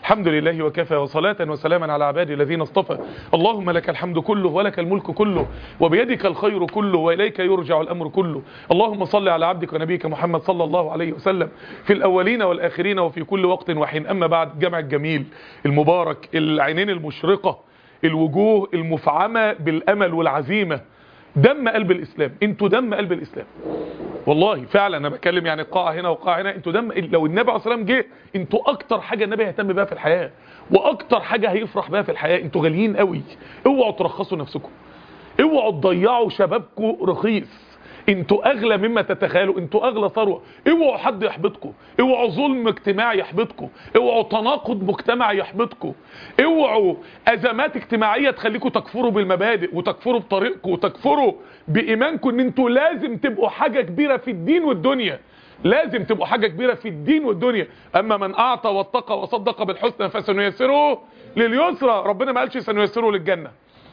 الحمد لله وكفى وصلاة وسلاما على عبادي الذين اصطفى اللهم لك الحمد كله ولك الملك كله وبيدك الخير كله وإليك يرجع الأمر كله اللهم صل على عبدك ونبيك محمد صلى الله عليه وسلم في الأولين والآخرين وفي كل وقت وحين أما بعد جمع الجميل المبارك العينين المشرقة الوجوه المفعمة بالأمل والعزيمة دم قلب الإسلام انتوا دم قلب الإسلام والله فعلا انا بتكلم يعني قاعه هنا وقاعه هنا انتوا دم لو النبي عليه الصلاه والسلام جه انتوا اكتر حاجه النبي هيهتم بيها في الحياه واكتر حاجه هيفرح بيها في الحياه انتوا غاليين قوي اوعوا ترخصوا نفسكم اوعوا تضيعوا شبابكم رخيص انتوا اغلى مما تتخيلوا انتوا اغلى ثروه اوعوا حد يحبطكم اوعوا ظلم اجتماعي يحبطكم اوعوا تناقض مجتمعي يحبطكم اوعوا ازمات اجتماعيه تخليكم تكفروا بالمبادئ وتكفروا بطريقكم وتكفروا بايمانكم ان انتوا لازم تبقوا حاجه كبيره في الدين والدنيا لازم تبقوا حاجه كبيره في الدين والدنيا اما من اعطى واتقى وصدق بالحسنى فسنيسره لليسرى ربنا ما قالش سنيسره للجنه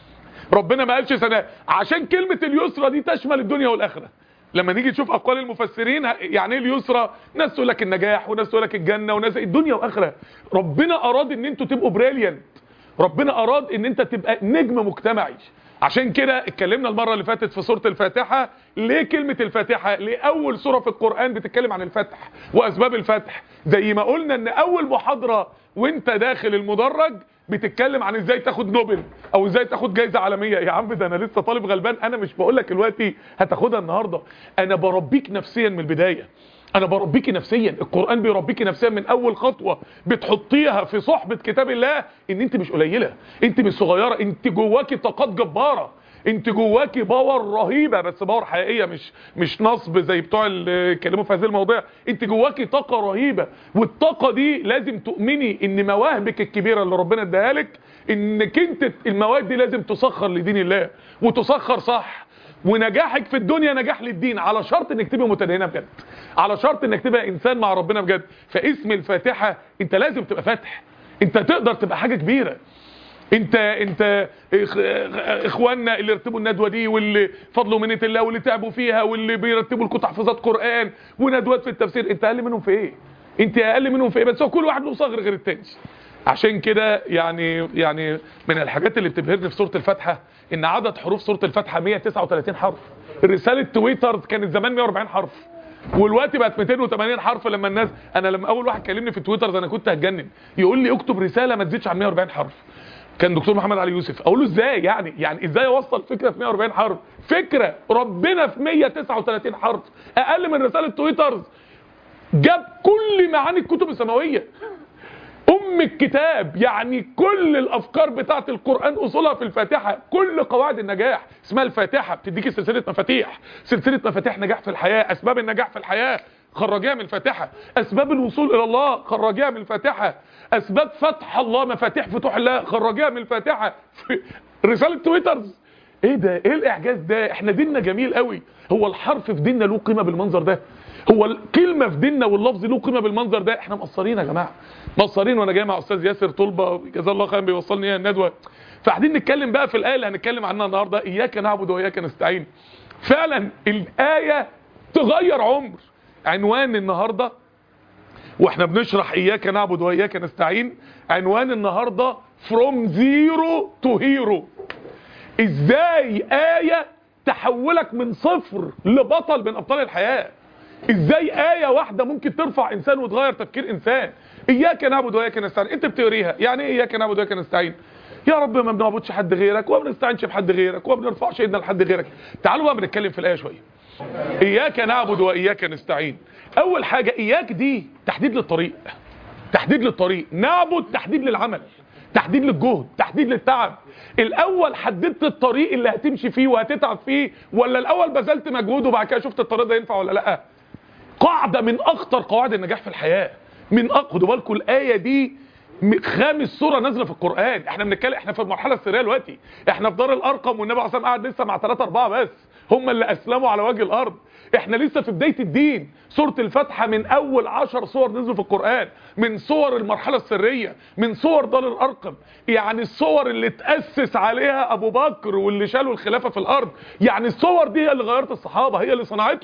ربنا ما قالش سنة عشان كلمة اليسرى دي تشمل الدنيا والآخرة لما نيجي نشوف أقوال المفسرين يعني ايه اليسرى ناس تقول لك النجاح وناس تقول لك الجنة وناس الدنيا وآخرة ربنا أراد ان انتوا تبقوا بريليانت ربنا أراد ان انت تبقى نجم مجتمعي عشان كده اتكلمنا المرة اللي فاتت في سورة الفاتحة ليه كلمة الفاتحة ليه أول سورة في القرآن بتتكلم عن الفتح وأسباب الفتح زي ما قلنا ان أول محاضرة وانت داخل المدرج بتتكلم عن ازاي تاخد نوبل او ازاي تاخد جايزه عالميه يا عم ده انا لسه طالب غلبان انا مش بقول لك دلوقتي هتاخدها النهارده انا بربيك نفسيا من البدايه انا بربيكي نفسيا القرآن بيربيكي نفسيا من اول خطوة بتحطيها في صحبة كتاب الله ان انت مش قليلة انت مش صغيرة انت جواكي طاقات جبارة انت جواكي باور رهيبة بس باور حقيقية مش مش نصب زي بتوع اللي اتكلموا في هذه المواضيع انت جواكي طاقة رهيبة والطاقة دي لازم تؤمني ان مواهبك الكبيرة اللي ربنا اداها لك انك انت المواهب دي لازم تسخر لدين الله وتسخر صح ونجاحك في الدنيا نجاح للدين على شرط انك تبقى متدينه بجد على شرط انك تبقى انسان مع ربنا بجد فاسم الفاتحه انت لازم تبقى فاتح انت تقدر تبقى حاجه كبيره انت انت اخواننا اللي رتبوا الندوه دي واللي فضلوا منه الله واللي تعبوا فيها واللي بيرتبوا لكم تحفيظات قران وندوات في التفسير انت اقل منهم في ايه انت اقل منهم في ايه بس هو كل واحد له صغر غير التاني عشان كده يعني يعني من الحاجات اللي بتبهرني في سوره الفاتحه ان عدد حروف سوره الفاتحه 139 حرف رساله تويتر كانت زمان 140 حرف والوقت بقت 280 حرف لما الناس انا لما اول واحد كلمني في تويتر انا كنت هتجنن يقول لي اكتب رساله ما تزيدش عن 140 حرف كان دكتور محمد علي يوسف اقول له ازاي يعني يعني ازاي اوصل فكره في 140 حرف فكره ربنا في 139 حرف اقل من رساله تويتر جاب كل معاني الكتب السماويه ام الكتاب يعني كل الافكار بتاعه القران اصولها في الفاتحه كل قواعد النجاح اسمها الفاتحه بتديكي سلسله مفاتيح سلسله مفاتيح نجاح في الحياه اسباب النجاح في الحياه خرجيها من الفاتحه اسباب الوصول الى الله خرجيها من الفاتحه اسباب فتح الله مفاتيح فتوح الله خرجيها من الفاتحه رساله تويترز ايه ده ايه الاعجاز ده احنا ديننا جميل قوي هو الحرف في ديننا له قيمه بالمنظر ده هو الكلمه في ديننا واللفظ له قيمه بالمنظر ده احنا مقصرين يا جماعه مقصرين وانا جاي مع استاذ ياسر طلبه جزاه الله خير بيوصلني اياها الندوه فقاعدين نتكلم بقى في الايه اللي هنتكلم عنها النهارده اياك نعبد واياك نستعين فعلا الايه تغير عمر عنوان النهارده واحنا بنشرح اياك نعبد واياك نستعين عنوان النهارده from zero to hero ازاي آية تحولك من صفر لبطل من ابطال الحياة ازاي آية واحدة ممكن ترفع انسان وتغير تفكير انسان اياك نعبد واياك نستعين انت بتقريها يعني ايه اياك نعبد واياك نستعين يا رب ما بنعبدش حد غيرك وما بنستعينش بحد غيرك وما بنرفعش ايدنا لحد غيرك تعالوا بقى بنتكلم في الايه شويه اياك نعبد واياك نستعين اول حاجه اياك دي تحديد للطريق تحديد للطريق نعبد تحديد للعمل تحديد للجهد تحديد للتعب الاول حددت الطريق اللي هتمشي فيه وهتتعب فيه ولا الاول بذلت مجهود وبعد كده شفت الطريق ده ينفع ولا لا قاعده من اخطر قواعد النجاح في الحياه من خدوا بالكم الايه دي خامس سوره نازله في القران احنا بنتكلم احنا في المرحله السريه دلوقتي احنا في دار الارقم والنبي عليه الصلاه والسلام قاعد لسه مع 3 4 بس هم اللي اسلموا على وجه الارض احنا لسه في بدايه الدين سوره الفاتحه من اول 10 سور نزلوا في القران من صور المرحله السريه من صور دار الارقم يعني الصور اللي تاسس عليها ابو بكر واللي شالوا الخلافه في الارض يعني الصور دي هي اللي غيرت الصحابه هي اللي صنعتهم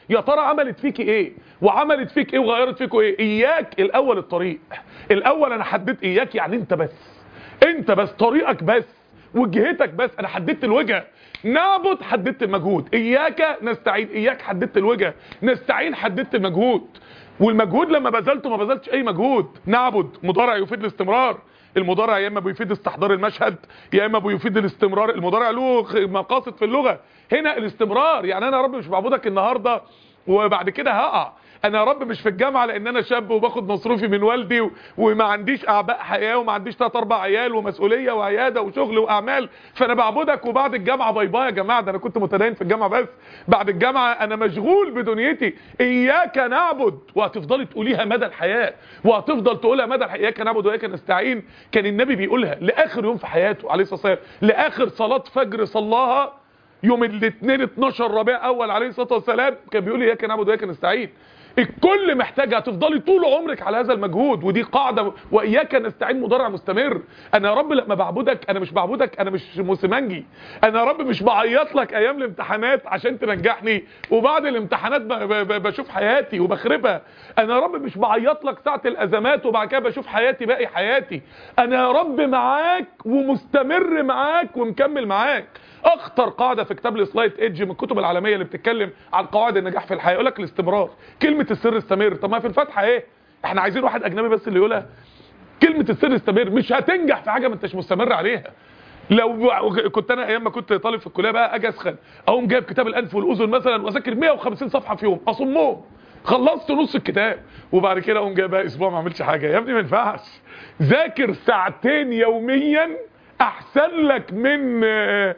يا ترى عملت فيكي ايه وعملت فيك ايه وغيرت فيكوا ايه اياك الاول الطريق الاول انا حددت اياك يعني انت بس انت بس طريقك بس وجهتك بس انا حددت الوجهه نعبد حددت المجهود اياك نستعين اياك حددت الوجهه نستعين حددت المجهود والمجهود لما بذلته ما بذلتش اي مجهود نعبد مضارع يفيد الاستمرار المضارع يا اما بيفيد استحضار المشهد يا اما بيفيد الاستمرار المضارع له مقاصد في اللغه هنا الاستمرار يعني انا يا رب مش بعبدك النهارده وبعد كده هقع انا يا رب مش في الجامعه لان انا شاب وباخد مصروفي من والدي و... وما عنديش اعباء حياه وما عنديش ثلاث اربع عيال ومسؤوليه وعياده وشغل واعمال فانا بعبدك وبعد الجامعه باي باي يا جماعه ده انا كنت متدين في الجامعه بس بعد الجامعه انا مشغول بدنيتي اياك نعبد وهتفضلي تقوليها مدى الحياه وهتفضل تقولها مدى الحياه اياك نعبد واياك نستعين كان النبي بيقولها لاخر يوم في حياته عليه الصلاه والسلام لاخر صلاه فجر صلاها يوم الاثنين 12 ربيع اول عليه الصلاه والسلام كان بيقول اياك نعبد واياك نستعين الكل محتاجه هتفضلي طول عمرك على هذا المجهود ودي قاعده واياك نستعين مضارع مستمر انا يا رب لما بعبدك انا مش بعبدك انا مش موسمنجي انا يا رب مش بعيط لك ايام الامتحانات عشان تنجحني وبعد الامتحانات ب- ب- بشوف حياتي وبخربها انا يا رب مش بعيط لك ساعه الازمات وبعد كده بشوف حياتي باقي حياتي انا يا رب معاك ومستمر معاك ومكمل معاك اخطر قاعده في كتاب السلايد ايدج من الكتب العالميه اللي بتتكلم عن قواعد النجاح في الحياه يقول لك الاستمرار كلمه السر استمر طب ما في الفاتحه ايه احنا عايزين واحد اجنبي بس اللي يقولها كلمه السر استمر مش هتنجح في حاجه ما انتش مستمر عليها لو كنت انا ايام ما كنت طالب في الكليه بقى اجي اسخن اقوم جايب كتاب الانف والاذن مثلا واذاكر 150 صفحه في يوم اصمهم خلصت نص الكتاب وبعد كده اقوم جاي بقى اسبوع ما اعملش حاجه يا ابني ما ينفعش ذاكر ساعتين يوميا احسن لك من آه،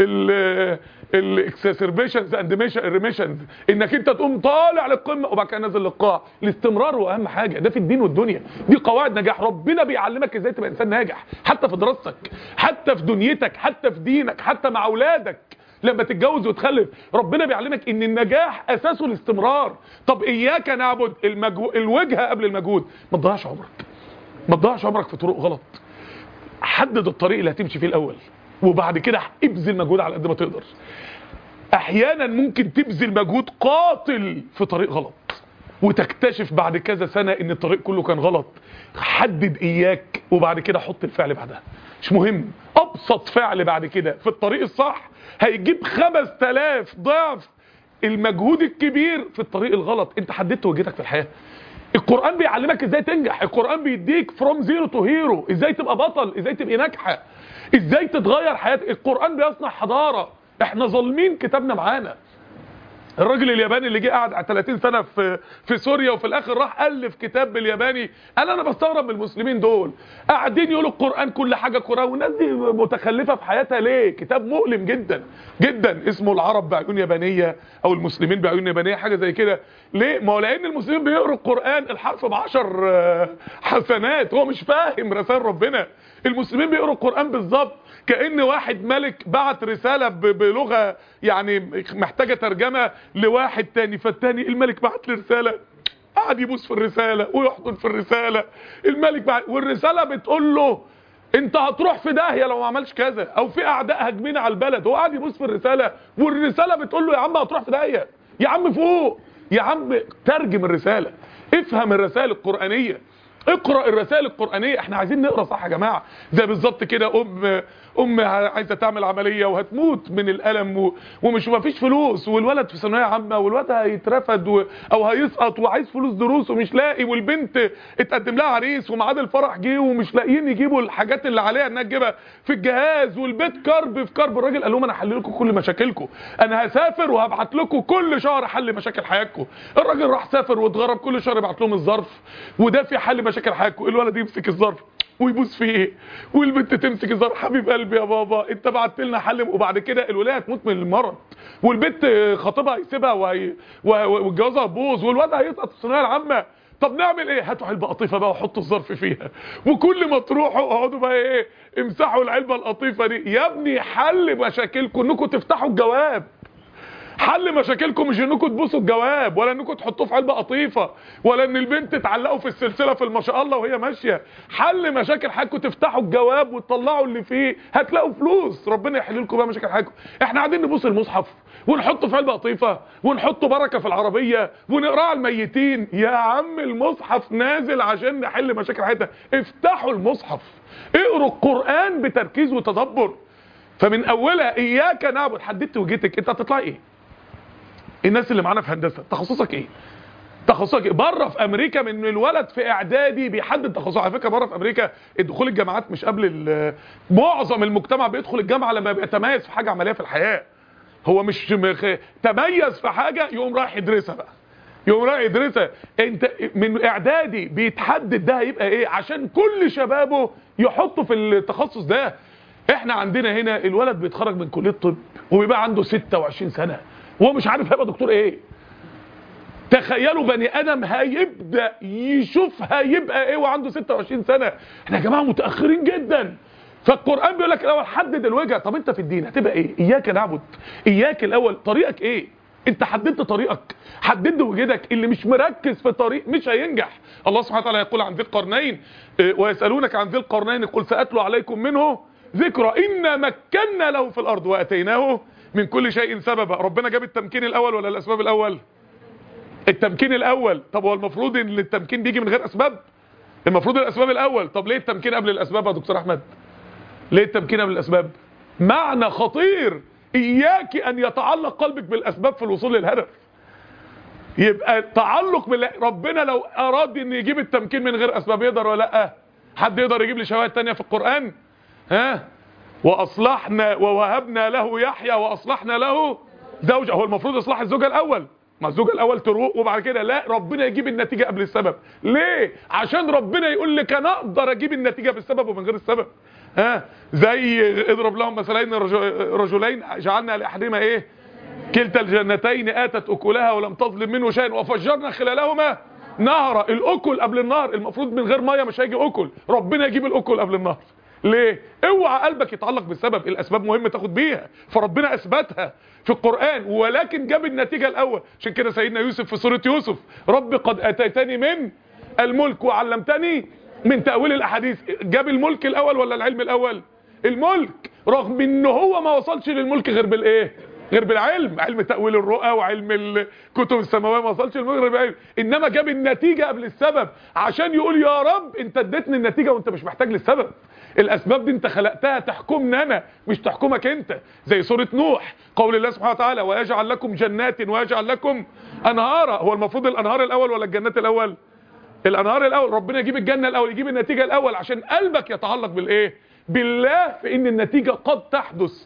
ال الاكسسربيشنز اند ريميشنز انك انت تقوم طالع للقمه وبعد كده نازل للقاع الاستمرار هو اهم حاجه ده في الدين والدنيا دي قواعد نجاح ربنا بيعلمك ازاي تبقى انسان ناجح حتى في دراستك حتى في دنيتك حتى في دينك حتى مع اولادك لما تتجوز وتخلف ربنا بيعلمك ان النجاح اساسه الاستمرار طب اياك نعبد المجهو... الوجهه قبل المجهود ما تضيعش عمرك ما تضيعش عمرك في طرق غلط حدد الطريق اللي هتمشي فيه الاول وبعد كده ابذل مجهود على قد ما تقدر احيانا ممكن تبذل مجهود قاتل في طريق غلط وتكتشف بعد كذا سنة ان الطريق كله كان غلط حدد اياك وبعد كده حط الفعل بعدها مش مهم ابسط فعل بعد كده في الطريق الصح هيجيب 5000 ضعف المجهود الكبير في الطريق الغلط انت حددت وجهتك في الحياة القرآن بيعلمك ازاي تنجح القرآن بيديك فروم زيرو تو هيرو ازاي تبقى بطل ازاي تبقى ناجحة ازاي تتغير حياتك القرآن بيصنع حضارة احنا ظالمين كتابنا معانا الراجل الياباني اللي جه قعد على 30 سنه في في سوريا وفي الاخر راح الف كتاب بالياباني قال انا بستغرب من المسلمين دول قاعدين يقولوا القران كل حاجه قران والناس دي متخلفه في حياتها ليه كتاب مؤلم جدا جدا اسمه العرب بعيون يابانيه او المسلمين بعيون يابانيه حاجه زي كده ليه ما هو لان المسلمين بيقروا القران الحرف ب 10 حسنات هو مش فاهم رسائل ربنا المسلمين بيقروا القران بالظبط كأن واحد ملك بعت رسالة ب- بلغة يعني محتاجة ترجمة لواحد تاني فالتاني الملك بعت له رسالة قعد يبوس في الرسالة ويحضن في الرسالة الملك بعت والرسالة بتقول له انت هتروح في داهية لو ما عملش كذا او في اعداء هاجمين على البلد هو قاعد يبوس في الرسالة والرسالة بتقول له يا عم هتروح في داهية يا عم فوق يا عم ترجم الرسالة افهم الرسائل القرآنية اقرا الرسائل القرانيه احنا عايزين نقرا صح يا جماعه زي بالظبط كده ام ام عايزه تعمل عمليه وهتموت من الالم و... ومش مفيش فلوس والولد في ثانويه عامه والولد هيترفد و... او هيسقط وعايز فلوس دروس ومش لاقي والبنت اتقدم لها عريس وميعاد الفرح جه ومش لاقيين يجيبوا الحاجات اللي عليها انها تجيبها في الجهاز والبيت كرب في كرب الراجل قال لهم انا هحل لكم كل مشاكلكم انا هسافر وهبعت لكم كل شهر حل مشاكل حياتكم الراجل راح سافر واتغرب كل شهر يبعت لهم الظرف وده في حل مشاكل حياتكم الولد يمسك الظرف ويبوس فيه والبنت تمسك الظرف حبيب قلبي يا بابا انت بعت لنا حل وبعد كده الولايه هتموت من المرض والبنت خطيبها هيسيبها وهي- وه- والجوازها هتبوظ والواد هيسقط في الثانويه العامه طب نعمل ايه هاتوا علبه قطيفه بقى وحطوا الظرف فيها وكل ما تروحوا اقعدوا بقى ايه امسحوا العلبه القطيفه دي يا ابني حل مشاكلكم انكم تفتحوا الجواب حل مشاكلكم مش انكم تبوسوا الجواب ولا انكم تحطوه في علبه قطيفه ولا ان البنت تعلقوا في السلسله في ما شاء الله وهي ماشيه حل مشاكل حياتكم تفتحوا الجواب وتطلعوا اللي فيه هتلاقوا فلوس ربنا يحل لكم بقى مشاكل حياتكم احنا قاعدين نبوس المصحف ونحطه في علبه قطيفه ونحطه بركه في العربيه ونقراه على الميتين يا عم المصحف نازل عشان نحل مشاكل حياتنا افتحوا المصحف اقروا القران بتركيز وتدبر فمن اولها اياك نعبد حددت وجهتك انت هتطلعي ايه الناس اللي معانا في هندسه تخصصك ايه تخصصك إيه؟ بره في امريكا من الولد في اعدادي بيحدد تخصصه على فكره بره في امريكا دخول الجامعات مش قبل ال- معظم المجتمع بيدخل الجامعه لما بيتميز في حاجه عمليه في الحياه هو مش مخ... تميز في حاجه يقوم رايح يدرسها بقى يقوم رايح يدرسها انت من اعدادي بيتحدد ده هيبقى ايه عشان كل شبابه يحطوا في التخصص ده احنا عندنا هنا الولد بيتخرج من كليه طب وبيبقى عنده 26 سنه وهو مش عارف هيبقى دكتور ايه تخيلوا بني ادم هيبدا يشوف هيبقى ايه وعنده 26 سنه احنا يا جماعه متاخرين جدا فالقران بيقول لك الاول حدد الوجهه طب انت في الدين هتبقى ايه اياك نعبد اياك الاول طريقك ايه انت حددت طريقك حددت وجهتك اللي مش مركز في طريق مش هينجح الله سبحانه وتعالى يقول عن ذي القرنين اه، ويسالونك عن ذي القرنين قل ساتلو عليكم منه ذكرى إنا مكنا له في الارض واتيناه من كل شيء سببا ربنا جاب التمكين الاول ولا الاسباب الاول التمكين الاول طب هو المفروض ان التمكين بيجي من غير اسباب المفروض الاسباب الاول طب ليه التمكين قبل الاسباب يا دكتور احمد ليه التمكين قبل الاسباب معنى خطير اياك ان يتعلق قلبك بالاسباب في الوصول للهدف يبقى تعلق بالله ربنا لو اراد ان يجيب التمكين من غير اسباب يقدر ولا لا حد يقدر يجيب لي شواهد تانية في القرآن ها واصلحنا ووهبنا له يحيى واصلحنا له زوجة هو المفروض اصلاح الزوجة الاول ما الزوجة الاول تروق وبعد كده لا ربنا يجيب النتيجة قبل السبب ليه عشان ربنا يقول لك انا اقدر اجيب النتيجة بالسبب ومن غير السبب ها زي اضرب لهم مثلين رجل- رجلين جعلنا لاحدهما ايه كلتا الجنتين اتت اكلها ولم تظلم منه شيئا وفجرنا خلالهما نهرا الاكل قبل النهر المفروض من غير ميه مش هيجي اكل ربنا يجيب الاكل قبل النهر ليه اوعى قلبك يتعلق بالسبب الاسباب مهمه تاخد بيها فربنا اثبتها في القران ولكن جاب النتيجه الاول عشان كده سيدنا يوسف في سوره يوسف رب قد اتيتني من الملك وعلمتني من تاويل الاحاديث جاب الملك الاول ولا العلم الاول الملك رغم ان هو ما وصلش للملك غير بالايه غير بالعلم علم تأويل الرؤى وعلم الكتب السماوية ما وصلش المغرب غير بالعلم انما جاب النتيجة قبل السبب عشان يقول يا رب انت اديتني النتيجة وانت مش محتاج للسبب الاسباب دي انت خلقتها تحكمني انا مش تحكمك انت زي سورة نوح قول الله سبحانه وتعالى ويجعل لكم جنات ويجعل لكم انهارا هو المفروض الانهار الاول ولا الجنات الاول الانهار الاول ربنا يجيب الجنه الاول يجيب النتيجه الاول عشان قلبك يتعلق بالايه بالله في ان النتيجه قد تحدث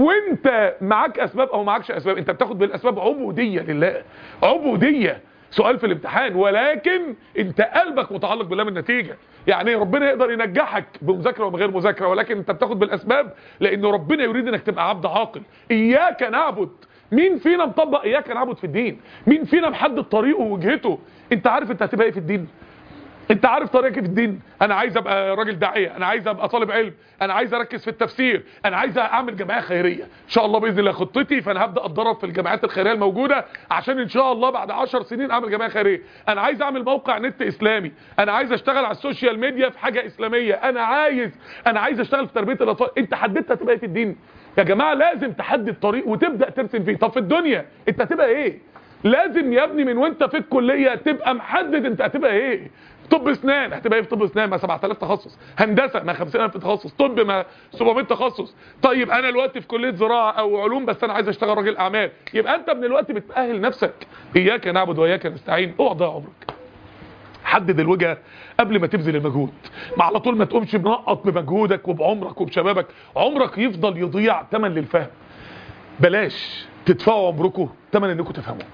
وانت معاك اسباب او معكش اسباب انت بتاخد بالاسباب عبوديه لله عبوديه سؤال في الامتحان ولكن انت قلبك متعلق بالله من النتيجه يعني ربنا يقدر ينجحك بمذاكره ومن غير مذاكره ولكن انت بتاخد بالاسباب لان ربنا يريد انك تبقى عبد عاقل اياك نعبد مين فينا مطبق اياك نعبد في الدين مين فينا محدد طريقه ووجهته انت عارف انت هتبقى ايه في الدين انت عارف طريقك في الدين انا عايز ابقى راجل داعيه انا عايز ابقى طالب علم انا عايز اركز في التفسير انا عايز اعمل جمعيه خيريه ان شاء الله باذن الله خطتي فانا هبدا اتدرب في الجمعيات الخيريه الموجوده عشان ان شاء الله بعد 10 سنين اعمل جمعيه خيريه انا عايز اعمل موقع نت اسلامي انا عايز اشتغل على السوشيال ميديا في حاجه اسلاميه انا عايز انا عايز اشتغل في تربيه الاطفال انت حددت هتبقى ايه في الدين يا جماعه لازم تحدد طريق وتبدا ترسم فيه طب في الدنيا انت هتبقى ايه لازم يا ابني من وانت في الكليه تبقى محدد انت هتبقى ايه طب اسنان هتبقى ايه في طب اسنان ما 7000 تخصص هندسه ما 50000 تخصص طب ما 700 تخصص طيب انا دلوقتي في كليه زراعه او علوم بس انا عايز اشتغل راجل اعمال يبقى انت من الوقت بتاهل نفسك اياك نعبد واياك نستعين اوعى تضيع عمرك حدد الوجهه قبل ما تبذل المجهود ما على طول ما تقومش منقط بمجهودك وبعمرك وبشبابك عمرك يفضل يضيع تمن للفهم بلاش تدفعوا عمركم تمن انكم تفهموا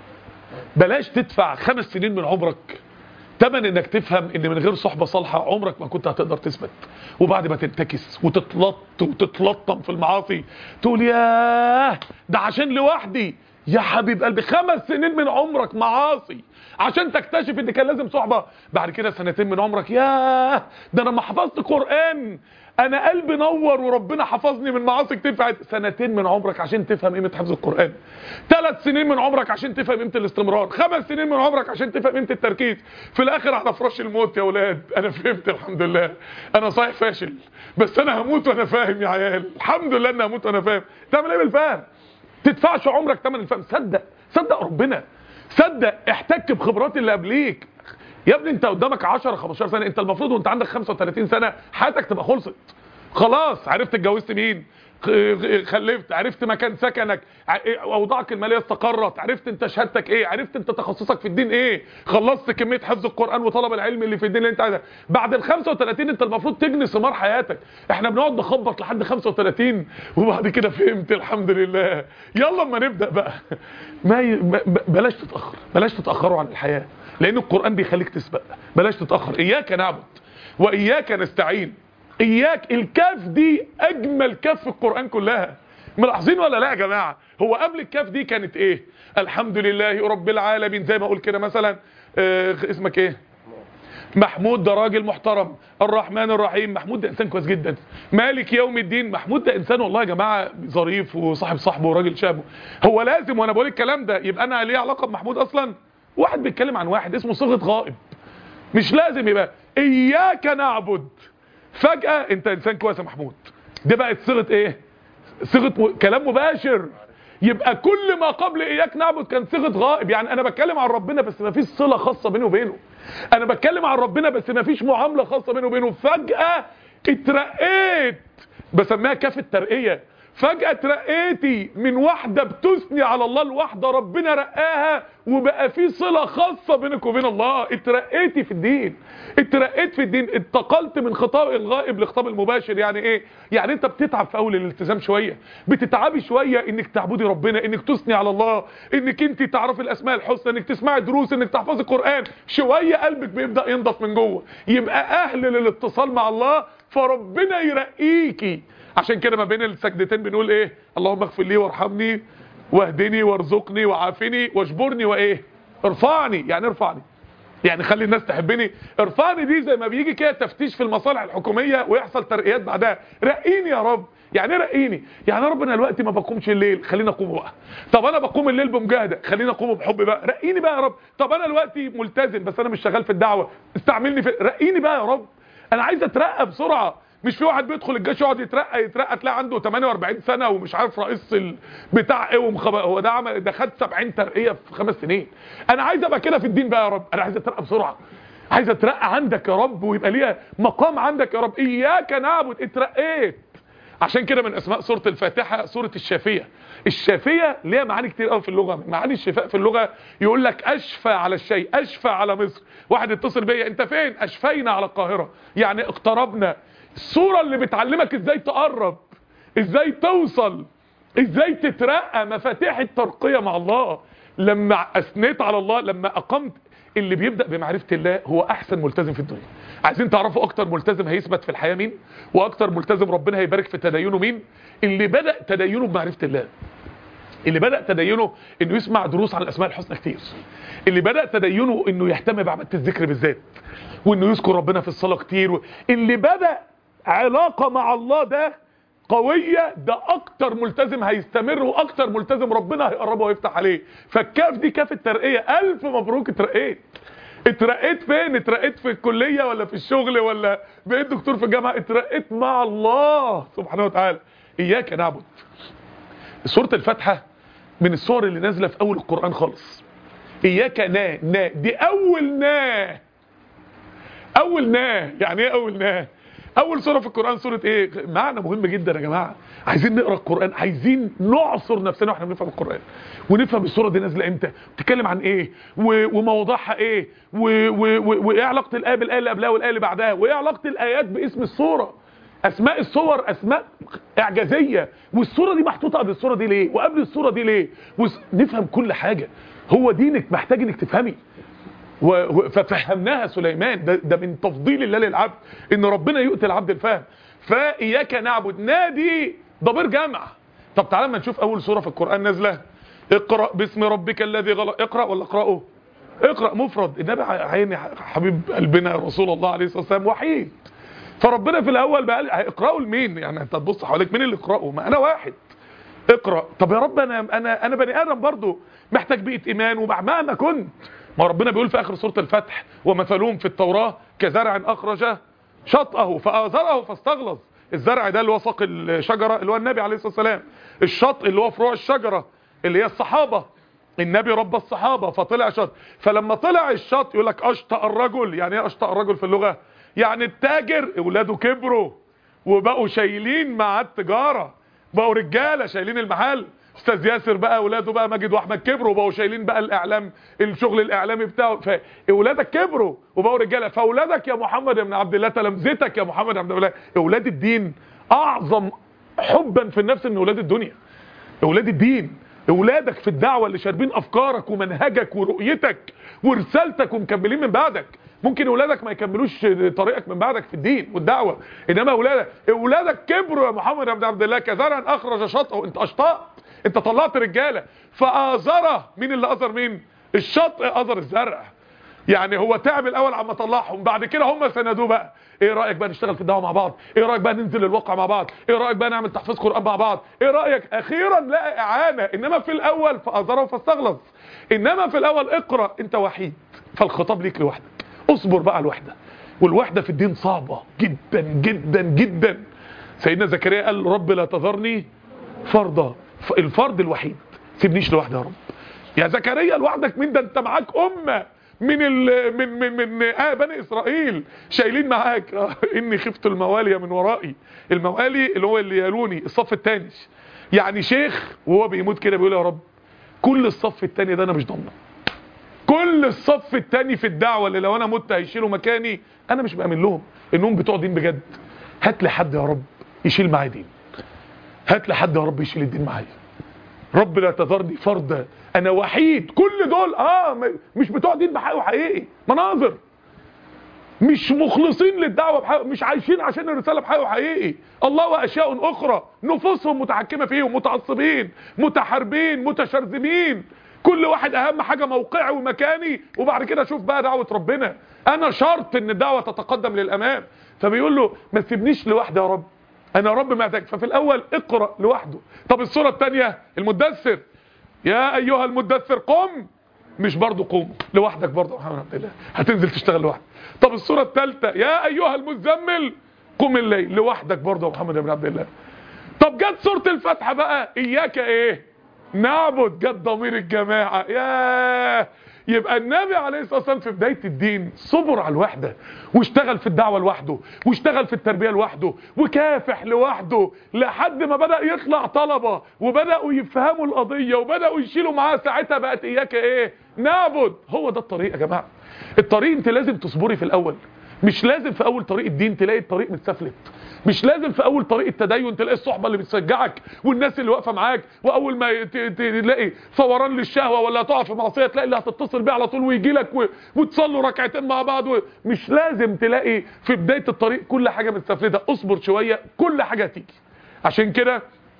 بلاش تدفع خمس سنين من عمرك تمن انك تفهم ان من غير صحبة صالحة عمرك ما كنت هتقدر تثبت وبعد ما تنتكس وتتلط وتتلطم في المعاصي تقول ياه ده عشان لوحدي يا حبيب قلبي خمس سنين من عمرك معاصي عشان تكتشف ان كان لازم صحبة بعد كده سنتين من عمرك ياه ده انا ما حفظت قرآن انا قلبي نور وربنا حفظني من معاصي كتير فعد سنتين من عمرك عشان تفهم قيمة حفظ القرآن ثلاث سنين من عمرك عشان تفهم قيمة الاستمرار خمس سنين من عمرك عشان تفهم قيمة التركيز في الاخر على فراش الموت يا ولاد انا فهمت الحمد لله انا صحيح فاشل بس انا هموت وانا فاهم يا عيال الحمد لله اني هموت وانا فاهم تعمل ايه بالفهم تدفعش عمرك ثمن الفهم صدق صدق ربنا صدق احتك بخبرات اللي قبليك يا ابني انت قدامك 10 15 سنه انت المفروض وانت عندك 35 سنه حياتك تبقى خلصت خلاص عرفت اتجوزت مين خلفت عرفت مكان سكنك اوضاعك الماليه استقرت عرفت انت شهادتك ايه عرفت انت تخصصك في الدين ايه خلصت كميه حفظ القران وطلب العلم اللي في الدين اللي انت عايزها بعد ال 35 انت المفروض تجني ثمار حياتك احنا بنقعد نخبط لحد 35 وبعد كده فهمت الحمد لله يلا اما نبدا بقى ما ي... بلاش تتاخر بلاش تتاخروا عن الحياه لان القران بيخليك تسبق بلاش تتاخر اياك نعبد واياك نستعين اياك الكاف دي اجمل كاف في القرآن كلها ملاحظين ولا لا يا جماعة هو قبل الكاف دي كانت ايه الحمد لله رب العالمين زي ما اقول كده مثلا اه اسمك ايه محمود ده راجل محترم الرحمن الرحيم محمود ده انسان كويس جدا مالك يوم الدين محمود ده انسان والله يا جماعه ظريف وصاحب صاحبه وراجل شابه هو لازم وانا بقول الكلام ده يبقى انا ليه علاقه بمحمود اصلا واحد بيتكلم عن واحد اسمه صيغه غائب مش لازم يبقى اياك نعبد فجأة انت انسان كويس يا محمود دي بقت صيغه ايه صيغه م... كلام مباشر يبقى كل ما قبل اياك نعبد كان صيغه غائب يعني انا بتكلم عن ربنا بس ما فيش صله خاصه بيني وبينه انا بتكلم عن ربنا بس ما فيش معامله خاصه بيني وبينه فجأة اترقيت بسميها كاف الترقيه فجأة اترقيتي من واحدة بتثني على الله لواحدة ربنا رقاها وبقى في صلة خاصة بينك وبين الله اترقيتي في الدين اترقيت في الدين انتقلت من خطاب الغائب لخطاب المباشر يعني ايه يعني انت بتتعب في اول الالتزام شوية بتتعبي شوية انك تعبدي ربنا انك تثني على الله انك انت تعرفي الاسماء الحسنى انك تسمعي دروس انك تحفظي القرآن شوية قلبك بيبدأ ينضف من جوه يبقى اهل للاتصال مع الله فربنا يرقيكي عشان كده ما بين السجدتين بنقول ايه اللهم اغفر لي وارحمني واهدني وارزقني وعافني واجبرني وايه ارفعني يعني ارفعني يعني خلي الناس تحبني ارفعني دي زي ما بيجي كده تفتيش في المصالح الحكوميه ويحصل ترقيات بعدها رقيني يا رب يعني ايه رقيني يعني ربنا دلوقتي ما بقومش الليل خلينا اقوم بقى طب انا بقوم الليل بمجاهده خلينا اقوم بحب بقى رقيني بقى يا رب طب انا دلوقتي ملتزم بس انا مش شغال في الدعوه استعملني في رقيني بقى يا رب انا عايز اترقى بسرعه مش في واحد بيدخل الجيش يقعد يترقى يترقى تلاقي عنده 48 سنه ومش عارف رئيس ال... بتاع ايه ومخب... هو ده عمل ده خد 70 ترقيه في خمس سنين انا عايز ابقى كده في الدين بقى يا رب انا عايز اترقى بسرعه عايز اترقى عندك يا رب ويبقى ليها مقام عندك يا رب اياك نعبد اترقيت عشان كده من اسماء سوره الفاتحه سوره الشافيه الشافيه ليها معاني كتير قوي في اللغه معاني الشفاء في اللغه يقول لك اشفى على الشيء اشفى على مصر واحد اتصل بيا انت فين اشفينا على القاهره يعني اقتربنا الصورة اللي بتعلمك ازاي تقرب ازاي توصل ازاي تترقى مفاتيح الترقية مع الله لما اثنيت على الله لما اقمت اللي بيبدأ بمعرفة الله هو احسن ملتزم في الدنيا عايزين تعرفوا اكتر ملتزم هيثبت في الحياة مين واكتر ملتزم ربنا هيبارك في تدينه مين اللي بدأ تدينه بمعرفة الله اللي بدأ تدينه انه يسمع دروس عن الاسماء الحسنى كتير اللي بدأ تدينه انه يهتم بعبادة الذكر بالذات وانه يذكر ربنا في الصلاة كتير اللي بدأ علاقة مع الله ده قوية ده اكتر ملتزم هيستمر واكتر ملتزم ربنا هيقربه ويفتح عليه فالكاف دي كاف الترقية الف مبروك اترقيت اترقيت فين اترقيت في الكلية ولا في الشغل ولا بقيت دكتور في الجامعة اترقيت مع الله سبحانه وتعالى اياك نعبد سورة الفاتحة من الصور اللي نازلة في اول القرآن خالص اياك نا نا دي اول نا اول نا يعني ايه اول نا اول سوره في القران سوره ايه معنى مهم جدا يا جماعه عايزين نقرا القران عايزين نعصر نفسنا واحنا بنفهم القران ونفهم السوره دي نازله امتى بتتكلم عن ايه و- ومواضيعها ايه و- و- و- وايه علاقه الايه بالايه اللي قبلها والايه اللي بعدها وايه علاقه الايات باسم السوره اسماء الصور اسماء اعجازيه والصوره دي محطوطه قبل الصوره دي ليه وقبل الصوره دي ليه وس- نفهم كل حاجه هو دينك محتاج انك تفهمي و- و- ففهمناها سليمان ده, ده من تفضيل الله للعبد ان ربنا يؤتي العبد الفهم فاياك نعبد نادي ضمير جمع طب تعالى ما نشوف اول سوره في القران نازله اقرأ باسم ربك الذي غلق اقرأ ولا اقرأه اقرأ مفرد النبي عيني حبيب قلبنا رسول الله عليه الصلاة والسلام وحيد فربنا في الاول بقى اقرأوا لمين يعني انت تبص حواليك مين اللي اقرأه ما انا واحد اقرأ طب يا رب انا انا انا بني ادم برضو محتاج بيئة ايمان ومهما كنت ما ربنا بيقول في اخر سورة الفتح ومثلهم في التوراة كزرع اخرج شطأه فآزره فاستغلظ الزرع ده اللي هو ساق الشجرة اللي هو النبي عليه الصلاة والسلام الشط اللي هو فروع الشجرة اللي هي الصحابة النبي رب الصحابة فطلع شط فلما طلع الشط يقول لك اشطأ الرجل يعني ايه اشطأ الرجل في اللغة يعني التاجر اولاده كبروا وبقوا شايلين مع التجارة بقوا رجالة شايلين المحل استاذ ياسر بقى اولاده بقى ماجد واحمد كبروا وبقوا شايلين بقى الاعلام الشغل الاعلامي بتاعه فاولادك كبروا وبقوا رجاله فاولادك يا محمد بن عبد الله تلامذتك يا محمد بن عبد الله اولاد الدين اعظم حبا في النفس من اولاد الدنيا اولاد الدين اولادك في الدعوه اللي شاربين افكارك ومنهجك ورؤيتك ورسالتك ومكملين من بعدك ممكن اولادك ما يكملوش طريقك من بعدك في الدين والدعوه انما اولادك اولادك كبروا يا محمد بن عبد الله كزرع اخرج شطه انت اشطأت انت طلعت رجاله فآزره مين اللي أزر مين الشطء أزر الزرع يعني هو تعب الاول عما طلعهم بعد كده هم سندوه بقى ايه رايك بقى نشتغل في الدعوه مع بعض ايه رايك بقى ننزل الواقع مع بعض ايه رايك بقى نعمل تحفيظ قران مع بعض ايه رايك اخيرا لقى اعانه انما في الاول فازره فاستغلظ انما في الاول اقرا انت وحيد فالخطاب ليك لوحدك اصبر بقى على الوحده والوحده في الدين صعبه جدا جدا جدا سيدنا زكريا قال رب لا تذرني فرضا الفرد الوحيد سيبنيش لوحدي يا رب يا زكريا لوحدك مين ده انت معاك امه من ال من من من آه بني اسرائيل شايلين معاك آه اني خفت الموالي من ورائي الموالي اللي هو اللي يالوني الصف الثاني يعني شيخ وهو بيموت كده بيقول يا رب كل الصف الثاني ده انا مش ضامنه كل الصف الثاني في الدعوه اللي لو انا مت هيشيلوا مكاني انا مش بامن لهم انهم بتوع دين بجد هات لي حد يا رب يشيل معايا دين هات لي حد يا رب يشيل الدين معايا رب لا تذرني فردا انا وحيد كل دول اه مش بتوع دين بحقه حقيقي مناظر مش مخلصين للدعوه بحقه مش عايشين عشان الرساله بحقه حقيقي الله واشياء اخرى نفوسهم متحكمه فيهم متعصبين متحاربين متشرذمين كل واحد اهم حاجه موقعي ومكاني وبعد كده اشوف بقى دعوه ربنا انا شرط ان الدعوه تتقدم للامام فبيقول له ما تسيبنيش لوحدي يا رب انا رب محتاج ففي الاول اقرا لوحده طب السوره الثانيه المدثر يا ايها المدثر قم مش برضه قوم لوحدك برضه محمد عبد الله هتنزل تشتغل لوحدك طب السوره الثالثه يا ايها المزمل قم الليل لوحدك برضه محمد بن عبد الله طب جت سوره الفتح بقى اياك ايه نعبد جت ضمير الجماعه ياه يبقى النبي عليه الصلاه والسلام في بدايه الدين صبر على الوحده واشتغل في الدعوه لوحده واشتغل في التربيه لوحده وكافح لوحده لحد ما بدا يطلع طلبه وبداوا يفهموا القضيه وبداوا يشيلوا معاه ساعتها بقت اياك ايه نعبد هو ده الطريق يا جماعه الطريق انت لازم تصبري في الاول مش لازم في اول طريق الدين تلاقي الطريق متسفلت مش لازم في اول طريق التدين تلاقي الصحبه اللي بتشجعك والناس اللي واقفه معاك واول ما تلاقي فوران للشهوه ولا تقع في معصيه تلاقي اللي هتتصل بيه على طول ويجي لك وتصلوا ركعتين مع بعض مش لازم تلاقي في بدايه الطريق كل حاجه متسفلته اصبر شويه كل حاجه هتيجي عشان كده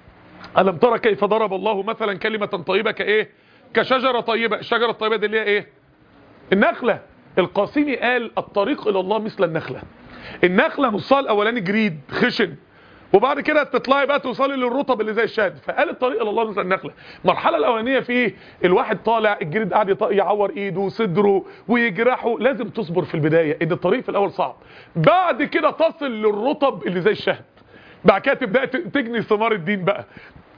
الم ترى كيف ضرب الله مثلا كلمه طيبه كايه كشجره طيبه الشجره الطيبه دي اللي هي ايه النخله القاسمي قال الطريق الى الله مثل النخله النخله نصها الاولاني جريد خشن وبعد كده تطلعي بقى توصلي للرطب اللي زي الشهد فقال الطريق الى الله مثل النخله المرحله الاولانيه فيه الواحد طالع الجريد قاعد يعور ايده وصدره ويجرحه لازم تصبر في البدايه ان الطريق في الاول صعب بعد كده تصل للرطب اللي زي الشهد بعد كده تبدا تجني ثمار الدين بقى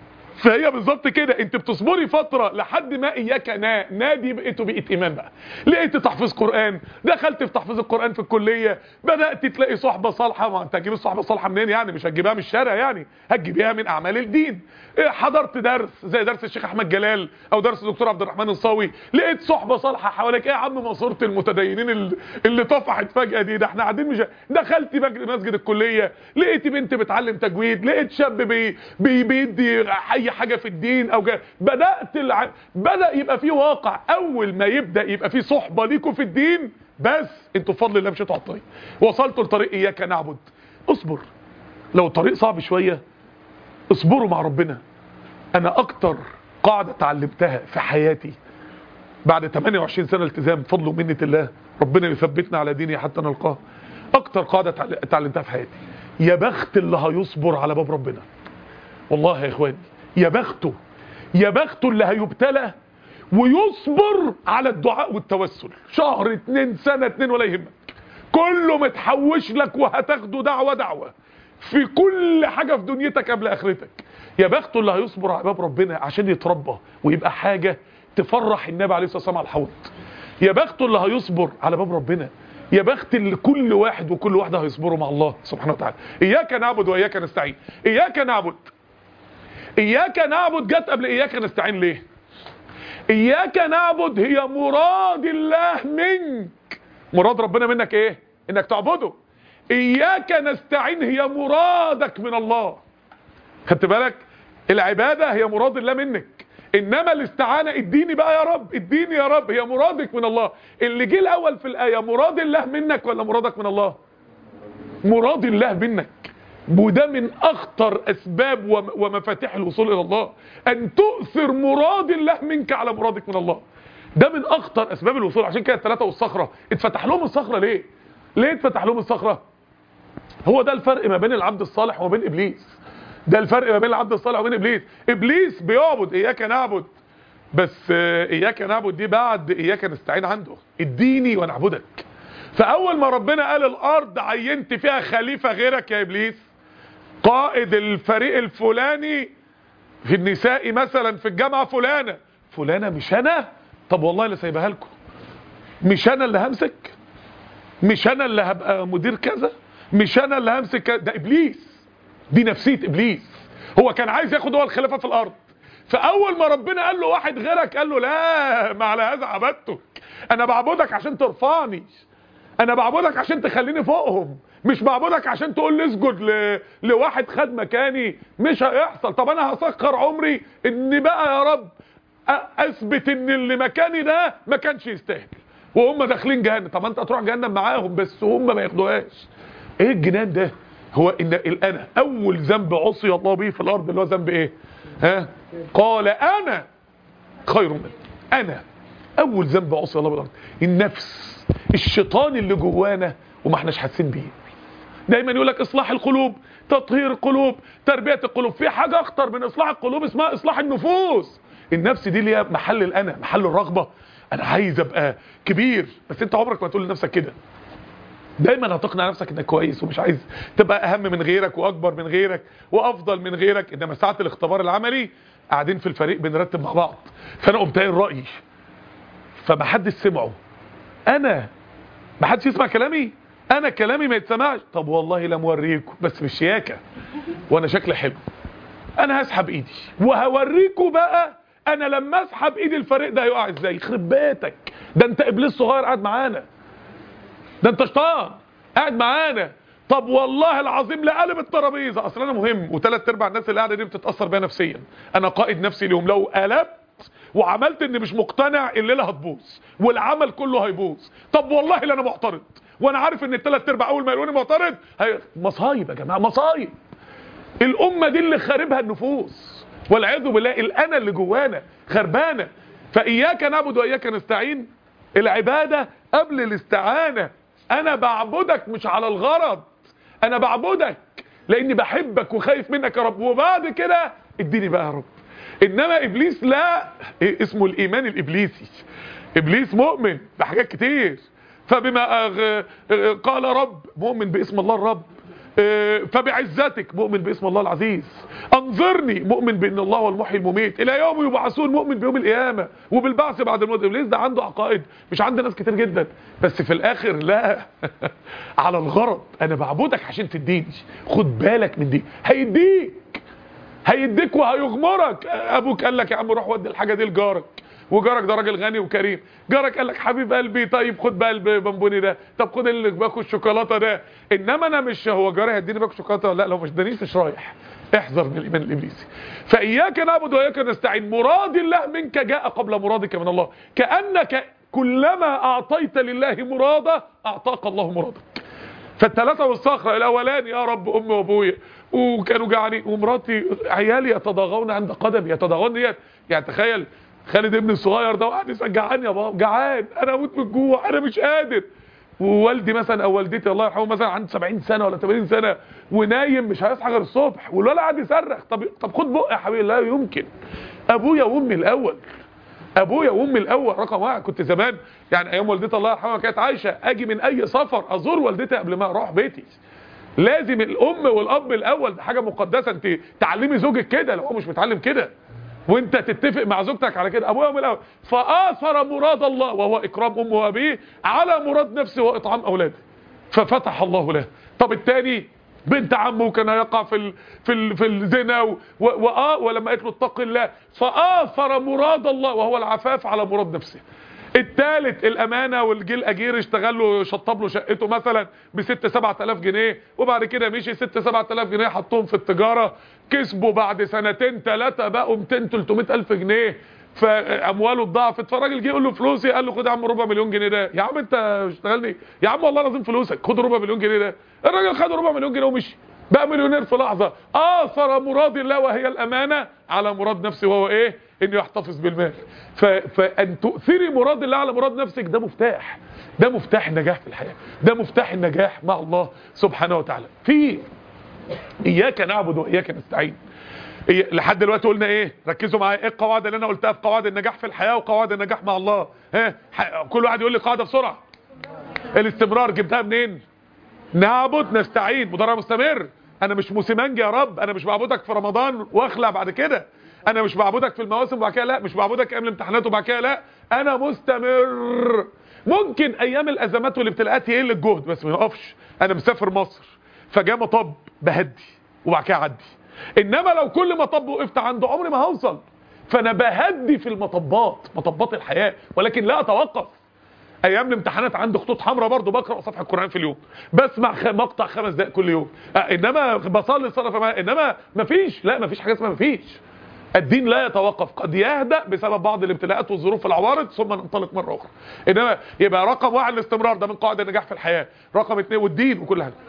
فهي بالظبط كده انت بتصبري فتره لحد ما اياك نا نادي بقيتوا بقيت ايمان بقى لقيت تحفيظ قران دخلت في تحفيظ القران في الكليه بدات تلاقي صحبه صالحه ما انت هتجيب الصحبه الصالحه منين يعني مش هتجيبها من الشارع يعني هتجيبيها من اعمال الدين حضرت درس زي درس الشيخ احمد جلال او درس الدكتور عبد الرحمن الصاوي لقيت صحبه صالحه حواليك ايه يا عم ماسوره المتدينين اللي طفحت فجاه دي ده احنا قاعدين مش دخلت مسجد الكليه لقيت بنت بتعلم تجويد لقيت شاب بي بي بيدي اي حاجه في الدين او جا... بدات الع... بدا يبقى في واقع اول ما يبدا يبقى في صحبه ليكم في الدين بس انتوا بفضل الله مشيتوا على الطريق وصلتوا لطريق اياك نعبد اصبر لو الطريق صعب شويه اصبروا مع ربنا انا اكتر قاعدة اتعلمتها في حياتي بعد 28 سنة التزام بفضل ومنة الله ربنا يثبتنا على ديني حتى نلقاه اكتر قاعدة اتعلمتها في حياتي يا بخت اللي هيصبر على باب ربنا والله يا اخواني يا بخته يا بخته اللي هيبتلى ويصبر على الدعاء والتوسل شهر اتنين سنة اتنين ولا يهمك كله متحوش لك وهتاخده دعوة دعوة في كل حاجة في دنيتك قبل اخرتك يا بخته اللي هيصبر على باب ربنا عشان يتربى ويبقى حاجة تفرح النبي عليه الصلاة والسلام على الحوض يا بخته اللي هيصبر على باب ربنا يا بخت اللي كل واحد وكل واحدة هيصبروا مع الله سبحانه وتعالى إياك نعبد وإياك نستعين إياك نعبد إياك نعبد جت قبل إياك نستعين ليه إياك نعبد هي مراد الله منك مراد ربنا منك إيه إنك تعبده إياك نستعين هي مرادك من الله خدت بالك العبادة هي مراد الله منك انما الاستعانة اديني بقى يا رب اديني يا رب هي مرادك من الله اللي جه الاول في الاية مراد الله منك ولا مرادك من الله مراد الله منك وده من اخطر اسباب ومفاتيح الوصول الى الله ان تؤثر مراد الله منك على مرادك من الله ده من اخطر اسباب الوصول عشان كده الثلاثه والصخره اتفتح لهم الصخره ليه ليه اتفتح لهم الصخره هو ده الفرق ما بين العبد الصالح وما بين ابليس ده الفرق ما بين العبد الصالح وبين ابليس ابليس بيعبد اياك نعبد بس اياك نعبد دي بعد اياك نستعين عنده اديني ونعبدك فاول ما ربنا قال الارض عينت فيها خليفة غيرك يا ابليس قائد الفريق الفلاني في النساء مثلا في الجامعة فلانة فلانة مش انا طب والله اللي سايبها لكم مش انا اللي همسك مش انا اللي هبقى مدير كذا مش انا اللي همسك كذا ده ابليس دي نفسية ابليس هو كان عايز ياخد هو الخلافة في الارض فاول ما ربنا قال له واحد غيرك قال له لا ما على هذا عبدتك انا بعبدك عشان ترفعني انا بعبدك عشان تخليني فوقهم مش بعبدك عشان تقول لي اسجد ل... لواحد خد مكاني مش هيحصل طب انا هسخر عمري ان بقى يا رب اثبت ان اللي مكاني ده ما كانش يستاهل وهم داخلين جهنم طب انت هتروح جهنم معاهم بس هم ما ياخدوهاش ايه الجنان ده هو ان الانا اول ذنب عصي الله به في الارض اللي هو ذنب ايه ها قال انا خير منه انا اول ذنب عصي الله بالارض النفس الشيطان اللي جوانا وما احناش حاسين بيه دايما يقول لك اصلاح القلوب تطهير القلوب تربيه القلوب في حاجه اخطر من اصلاح القلوب اسمها اصلاح النفوس النفس دي اللي هي محل الانا محل الرغبه انا عايز ابقى كبير بس انت عمرك ما تقول لنفسك كده دايما هتقنع نفسك انك كويس ومش عايز تبقى اهم من غيرك واكبر من غيرك وافضل من غيرك انما ساعه الاختبار العملي قاعدين في الفريق بنرتب مع بعض فانا قمت قايل رايي فما حدش سمعه انا ما حدش يسمع كلامي انا كلامي ما يتسمعش طب والله لا موريكم بس مش شياكه وانا شكلي حلو انا هسحب ايدي وهوريكم بقى انا لما اسحب ايدي الفريق ده هيقع ازاي يخرب بيتك ده انت ابليس صغير قاعد معانا ده انت شيطان قاعد معانا طب والله العظيم لا قلب الترابيزه اصل انا مهم وثلاث ارباع الناس اللي قاعده دي بتتاثر بيا نفسيا انا قائد نفسي ليهم لو قلبت وعملت اني مش مقتنع الليله هتبوظ والعمل كله هيبوظ طب والله لا انا معترض وانا عارف ان الثلاث ارباع اول ما يقولوني معترض هي... مصايب يا جماعه مصايب الامه دي اللي خاربها النفوس والعياذ بالله الانا اللي جوانا خربانه فاياك نعبد واياك نستعين العباده قبل الاستعانه انا بعبدك مش على الغرض انا بعبدك لاني بحبك وخايف منك يا رب وبعد كده اديني بقى يا رب انما ابليس لا إيه اسمه الايمان الابليسي ابليس مؤمن بحاجات كتير فبما أغ... قال رب مؤمن باسم الله الرب فبعزتك مؤمن باسم الله العزيز انظرني مؤمن بان الله هو المحيي المميت الى يوم يبعثون مؤمن بيوم القيامه وبالبعث بعد الموت ابليس ده عنده عقائد مش عند ناس كتير جدا بس في الاخر لا على الغرض انا بعبدك عشان تديني خد بالك من دي هيديك هيديك وهيغمرك ابوك قال لك يا عم روح ودي الحاجه دي لجارك وجارك ده راجل غني وكريم جارك قال لك حبيب قلبي طيب خد بقى البونبوني ده طب خد اللي باكل الشوكولاته ده انما انا مش هو جاري هيديني باكل شوكولاته لا لو مش ادانيش مش رايح احذر من الايمان الابليسي فاياك نعبد واياك نستعين مراد الله منك جاء قبل مرادك من الله كانك كلما اعطيت لله مراده اعطاك الله مرادك فالثلاثه والصخره الاولاني يا رب امي وابويا وكانوا جعانين ومراتي عيالي يتضاغون عند قدمي يتضاغون ديت يعني تخيل خالد ابني الصغير ده وقاعد يسال جعان يا بابا جعان انا اموت من الجوع انا مش قادر ووالدي مثلا او والدتي الله يرحمه مثلا عنده 70 سنه ولا 80 سنه ونايم مش هيصحى غير الصبح والولد قاعد يصرخ طب طب خد بق يا حبيبي لا يمكن ابويا وامي الاول ابويا وامي الاول رقم واحد كنت زمان يعني ايام والدتي الله يرحمها كانت عايشه اجي من اي سفر ازور والدتي قبل ما اروح بيتي لازم الام والاب الاول ده حاجه مقدسه انت تعلمي زوجك كده لو هو مش متعلم كده وانت تتفق مع زوجتك على كده ابويا وامي الاول فاثر مراد الله وهو اكرام امه وابيه على مراد نفسه واطعام اولاده ففتح الله له طب الثاني بنت عمه كان يقع في ال في ال في الزنا و- و- واه ولما قالت له اتق الله فاثر مراد الله وهو العفاف على مراد نفسه الثالث الامانه والجيل اجير اشتغل له شطب له شقته مثلا ب 6 7000 جنيه وبعد كده مشي 6 7000 جنيه حطهم في التجاره كسبوا بعد سنتين ثلاثه بقوا 200 300 الف جنيه فامواله اتضاعفت فالراجل جه يقول له فلوسي قال له خد يا عم ربع مليون جنيه ده يا عم انت اشتغلني يا عم والله لازم فلوسك خد ربع مليون جنيه ده الراجل خد ربع مليون جنيه ومشي بقى مليونير في لحظه اثر مراد الله وهي الامانه على مراد نفسه وهو ايه انه يحتفظ بالمال ف... فان تؤثري مراد الله على مراد نفسك ده مفتاح ده مفتاح النجاح في الحياه ده مفتاح النجاح مع الله سبحانه وتعالى في اياك نعبد واياك نستعين إيه لحد دلوقتي قلنا ايه ركزوا معايا ايه القواعد اللي انا قلتها في قواعد النجاح في الحياه وقواعد النجاح مع الله ها ح- كل واحد يقول لي قاعده بسرعه الاستمرار جبتها منين نعبد نستعين مضارع مستمر انا مش موسيمانجي يا رب انا مش بعبدك في رمضان واخلع بعد كده انا مش بعبدك في المواسم وبعد كده لا مش بعبدك ايام الامتحانات وبعد كده لا انا مستمر ممكن ايام الازمات والابتلاءات يقل الجهد بس ما يقفش انا مسافر مصر فجاء مطب بهدي وبعد كده اعدي انما لو كل مطب وقفت عنده عمري ما هوصل فانا بهدي في المطبات مطبات الحياه ولكن لا اتوقف ايام الامتحانات عندي خطوط حمراء برضو بقرا صفحه القران في اليوم بسمع خ- مقطع خمس دقائق كل يوم آه، انما بصلي صلاه فما انما مفيش لا مفيش حاجه اسمها مفيش الدين لا يتوقف قد يهدأ بسبب بعض الابتلاءات والظروف العوارض ثم ننطلق مرة أخرى إنما يبقى رقم واحد الاستمرار ده من قواعد النجاح في الحياة رقم اثنين والدين وكل حاجة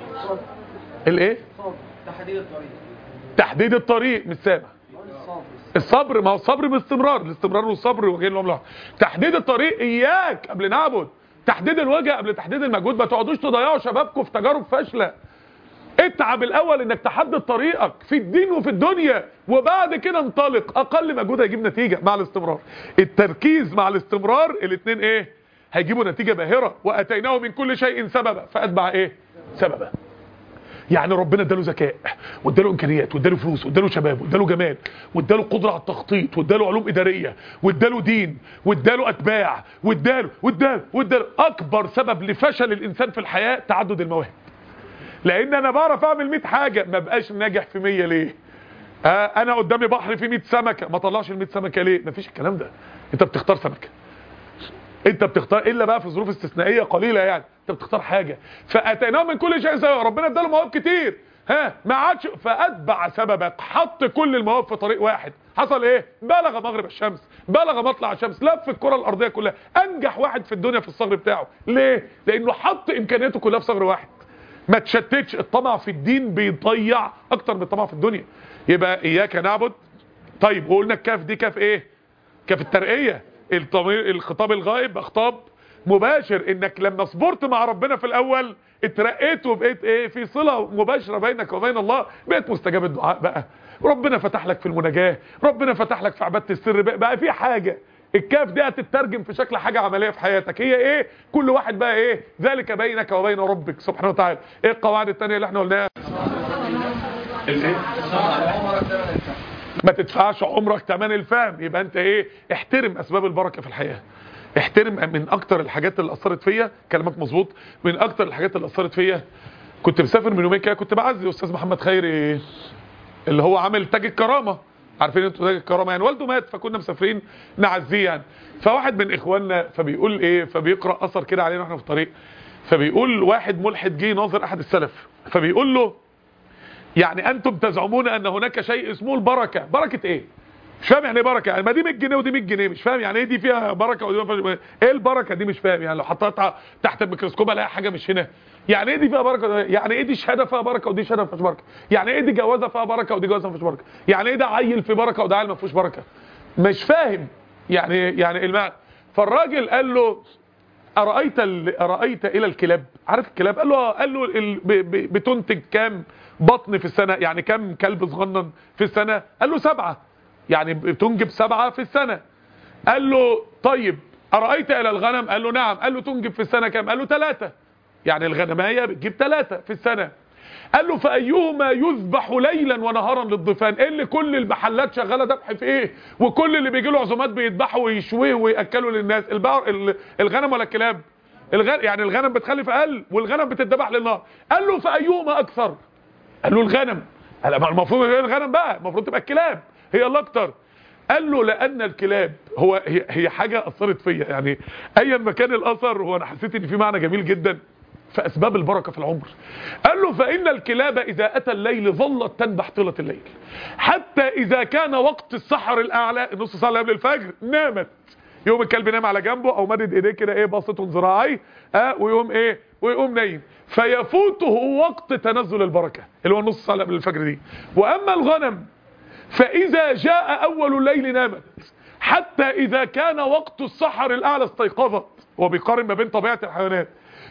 الايه تحديد الطريق تحديد الطريق مش سامع الصبر الصبر ما هو الصبر باستمرار الاستمرار والصبر وجهين لهم لوحده تحديد الطريق اياك قبل نعبد تحديد الوجه قبل تحديد المجهود ما تقعدوش تضيعوا شبابكم في تجارب فاشله اتعب الاول انك تحدد طريقك في الدين وفي الدنيا وبعد كده انطلق اقل مجهود هيجيب نتيجه مع الاستمرار التركيز مع الاستمرار الاثنين ايه هيجيبوا نتيجه باهره واتيناه من كل شيء سببا فاتبع ايه سببا يعني ربنا اداله ذكاء واداله امكانيات واداله فلوس واداله شباب واداله جمال واداله قدره على التخطيط واداله علوم اداريه واداله دين واداله اتباع واداله واداله واداله اكبر سبب لفشل الانسان في الحياه تعدد المواهب لان انا بعرف اعمل 100 حاجه ما بقاش ناجح في 100 ليه آه انا قدامي بحر فيه 100 سمكه ما طلعش ال 100 سمكه ليه مفيش الكلام ده انت بتختار سمكه انت بتختار الا بقى في ظروف استثنائيه قليله يعني انت بتختار حاجه فاتيناه من كل شيء سبب ربنا اداله مواهب كتير ها ما عادش فاتبع سببك حط كل المواهب في طريق واحد حصل ايه بلغ مغرب الشمس بلغ مطلع الشمس لف الكره الارضيه كلها انجح واحد في الدنيا في الصغر بتاعه ليه لانه حط امكانياته كلها في صغر واحد ما تشتتش الطمع في الدين بيضيع اكتر من الطمع في الدنيا يبقى اياك نعبد طيب وقلنا الكاف دي كاف ايه كاف الترقيه الضمير الخطاب الغائب بقى خطاب مباشر انك لما صبرت مع ربنا في الاول اترقيت وبقيت ايه في صله مباشره بينك وبين الله بقيت مستجاب الدعاء بقى ربنا فتح لك في المناجاه ربنا فتح لك في عباده السر بقى, بقى في حاجه الكاف دي هتترجم في شكل حاجه عمليه في حياتك هي ايه كل واحد بقى ايه ذلك بينك وبين ربك سبحانه وتعالى ايه القواعد الثانيه اللي احنا قلناها الايه ما تدفعش عمرك تمن الفهم يبقى انت ايه احترم اسباب البركه في الحياه احترم من اكتر الحاجات اللي اثرت فيا كلامك مظبوط من اكتر الحاجات اللي اثرت فيا كنت مسافر من يومين كده كنت بعزي استاذ محمد خيري اللي هو عامل تاج الكرامه عارفين انتوا تاج الكرامه يعني والده مات فكنا مسافرين نعزيه يعني فواحد من اخواننا فبيقول ايه فبيقرا اثر كده علينا واحنا في الطريق فبيقول واحد ملحد جه ناظر احد السلف فبيقول له يعني انتم تزعمون ان هناك شيء اسمه البركه بركه ايه مش فاهم يعني ايه بركه يعني ما دي 100 جنيه ودي 100 جنيه مش فاهم يعني ايه دي فيها بركه ودي ما فيهاش ايه البركه دي مش فاهم يعني لو حطيتها تحت الميكروسكوب الاقي حاجه مش هنا يعني ايه دي فيها بركه ودي- يعني ايه دي شهاده فيها بركه ودي شهاده ما فيهاش بركه يعني ايه دي جوازه فيها بركه ودي جوازه ما فيهاش بركه يعني ايه ده عيل في بركه وده عيل ما فيهوش بركه مش فاهم يعني يعني المعنى فالراجل قال له أرأيت ال... أرأيت إلى الكلاب عارف الكلاب قال له آه. قال له ال... ب... ب... بتنتج كام بطن في السنة يعني كام كلب صغنن في السنة قال له سبعة يعني بتنجب سبعة في السنة قال له طيب أرأيت إلى الغنم قال له نعم قال له تنجب في السنة كام قال له ثلاثة يعني الغنمية بتجيب ثلاثة في السنة قال له فأيهما يذبح ليلا ونهارا للضيفان ايه اللي كل المحلات شغالة ذبح في ايه وكل اللي بيجي له عزومات بيذبحوا ويشويه ويأكلوا للناس البقر ال- الغنم ولا الكلاب الغنم يعني الغنم بتخلف اقل والغنم بتذبح للنار قال له فأيهما أكثر قال له الغنم قال ما المفروض هي الغنم بقى المفروض تبقى الكلاب هي اللي اكتر قال له لان الكلاب هو هي, هي حاجه اثرت فيا يعني ايا ما كان الاثر هو انا حسيت ان في معنى جميل جدا في اسباب البركه في العمر قال له فان الكلاب اذا اتى الليل ظلت تنبح طيله الليل حتى اذا كان وقت السحر الاعلى النص ساعه اللي قبل الفجر نامت يقوم الكلب نام على جنبه او مدد ايديه كده ايه باسط ذراعيه اه ويقوم ايه ويقوم نايم فيفوته وقت تنزل البركه اللي هو نص ساعه قبل الفجر دي واما الغنم فاذا جاء اول الليل نامت حتى اذا كان وقت السحر الاعلى استيقظت هو بيقارن ما بين طبيعه الحيوانات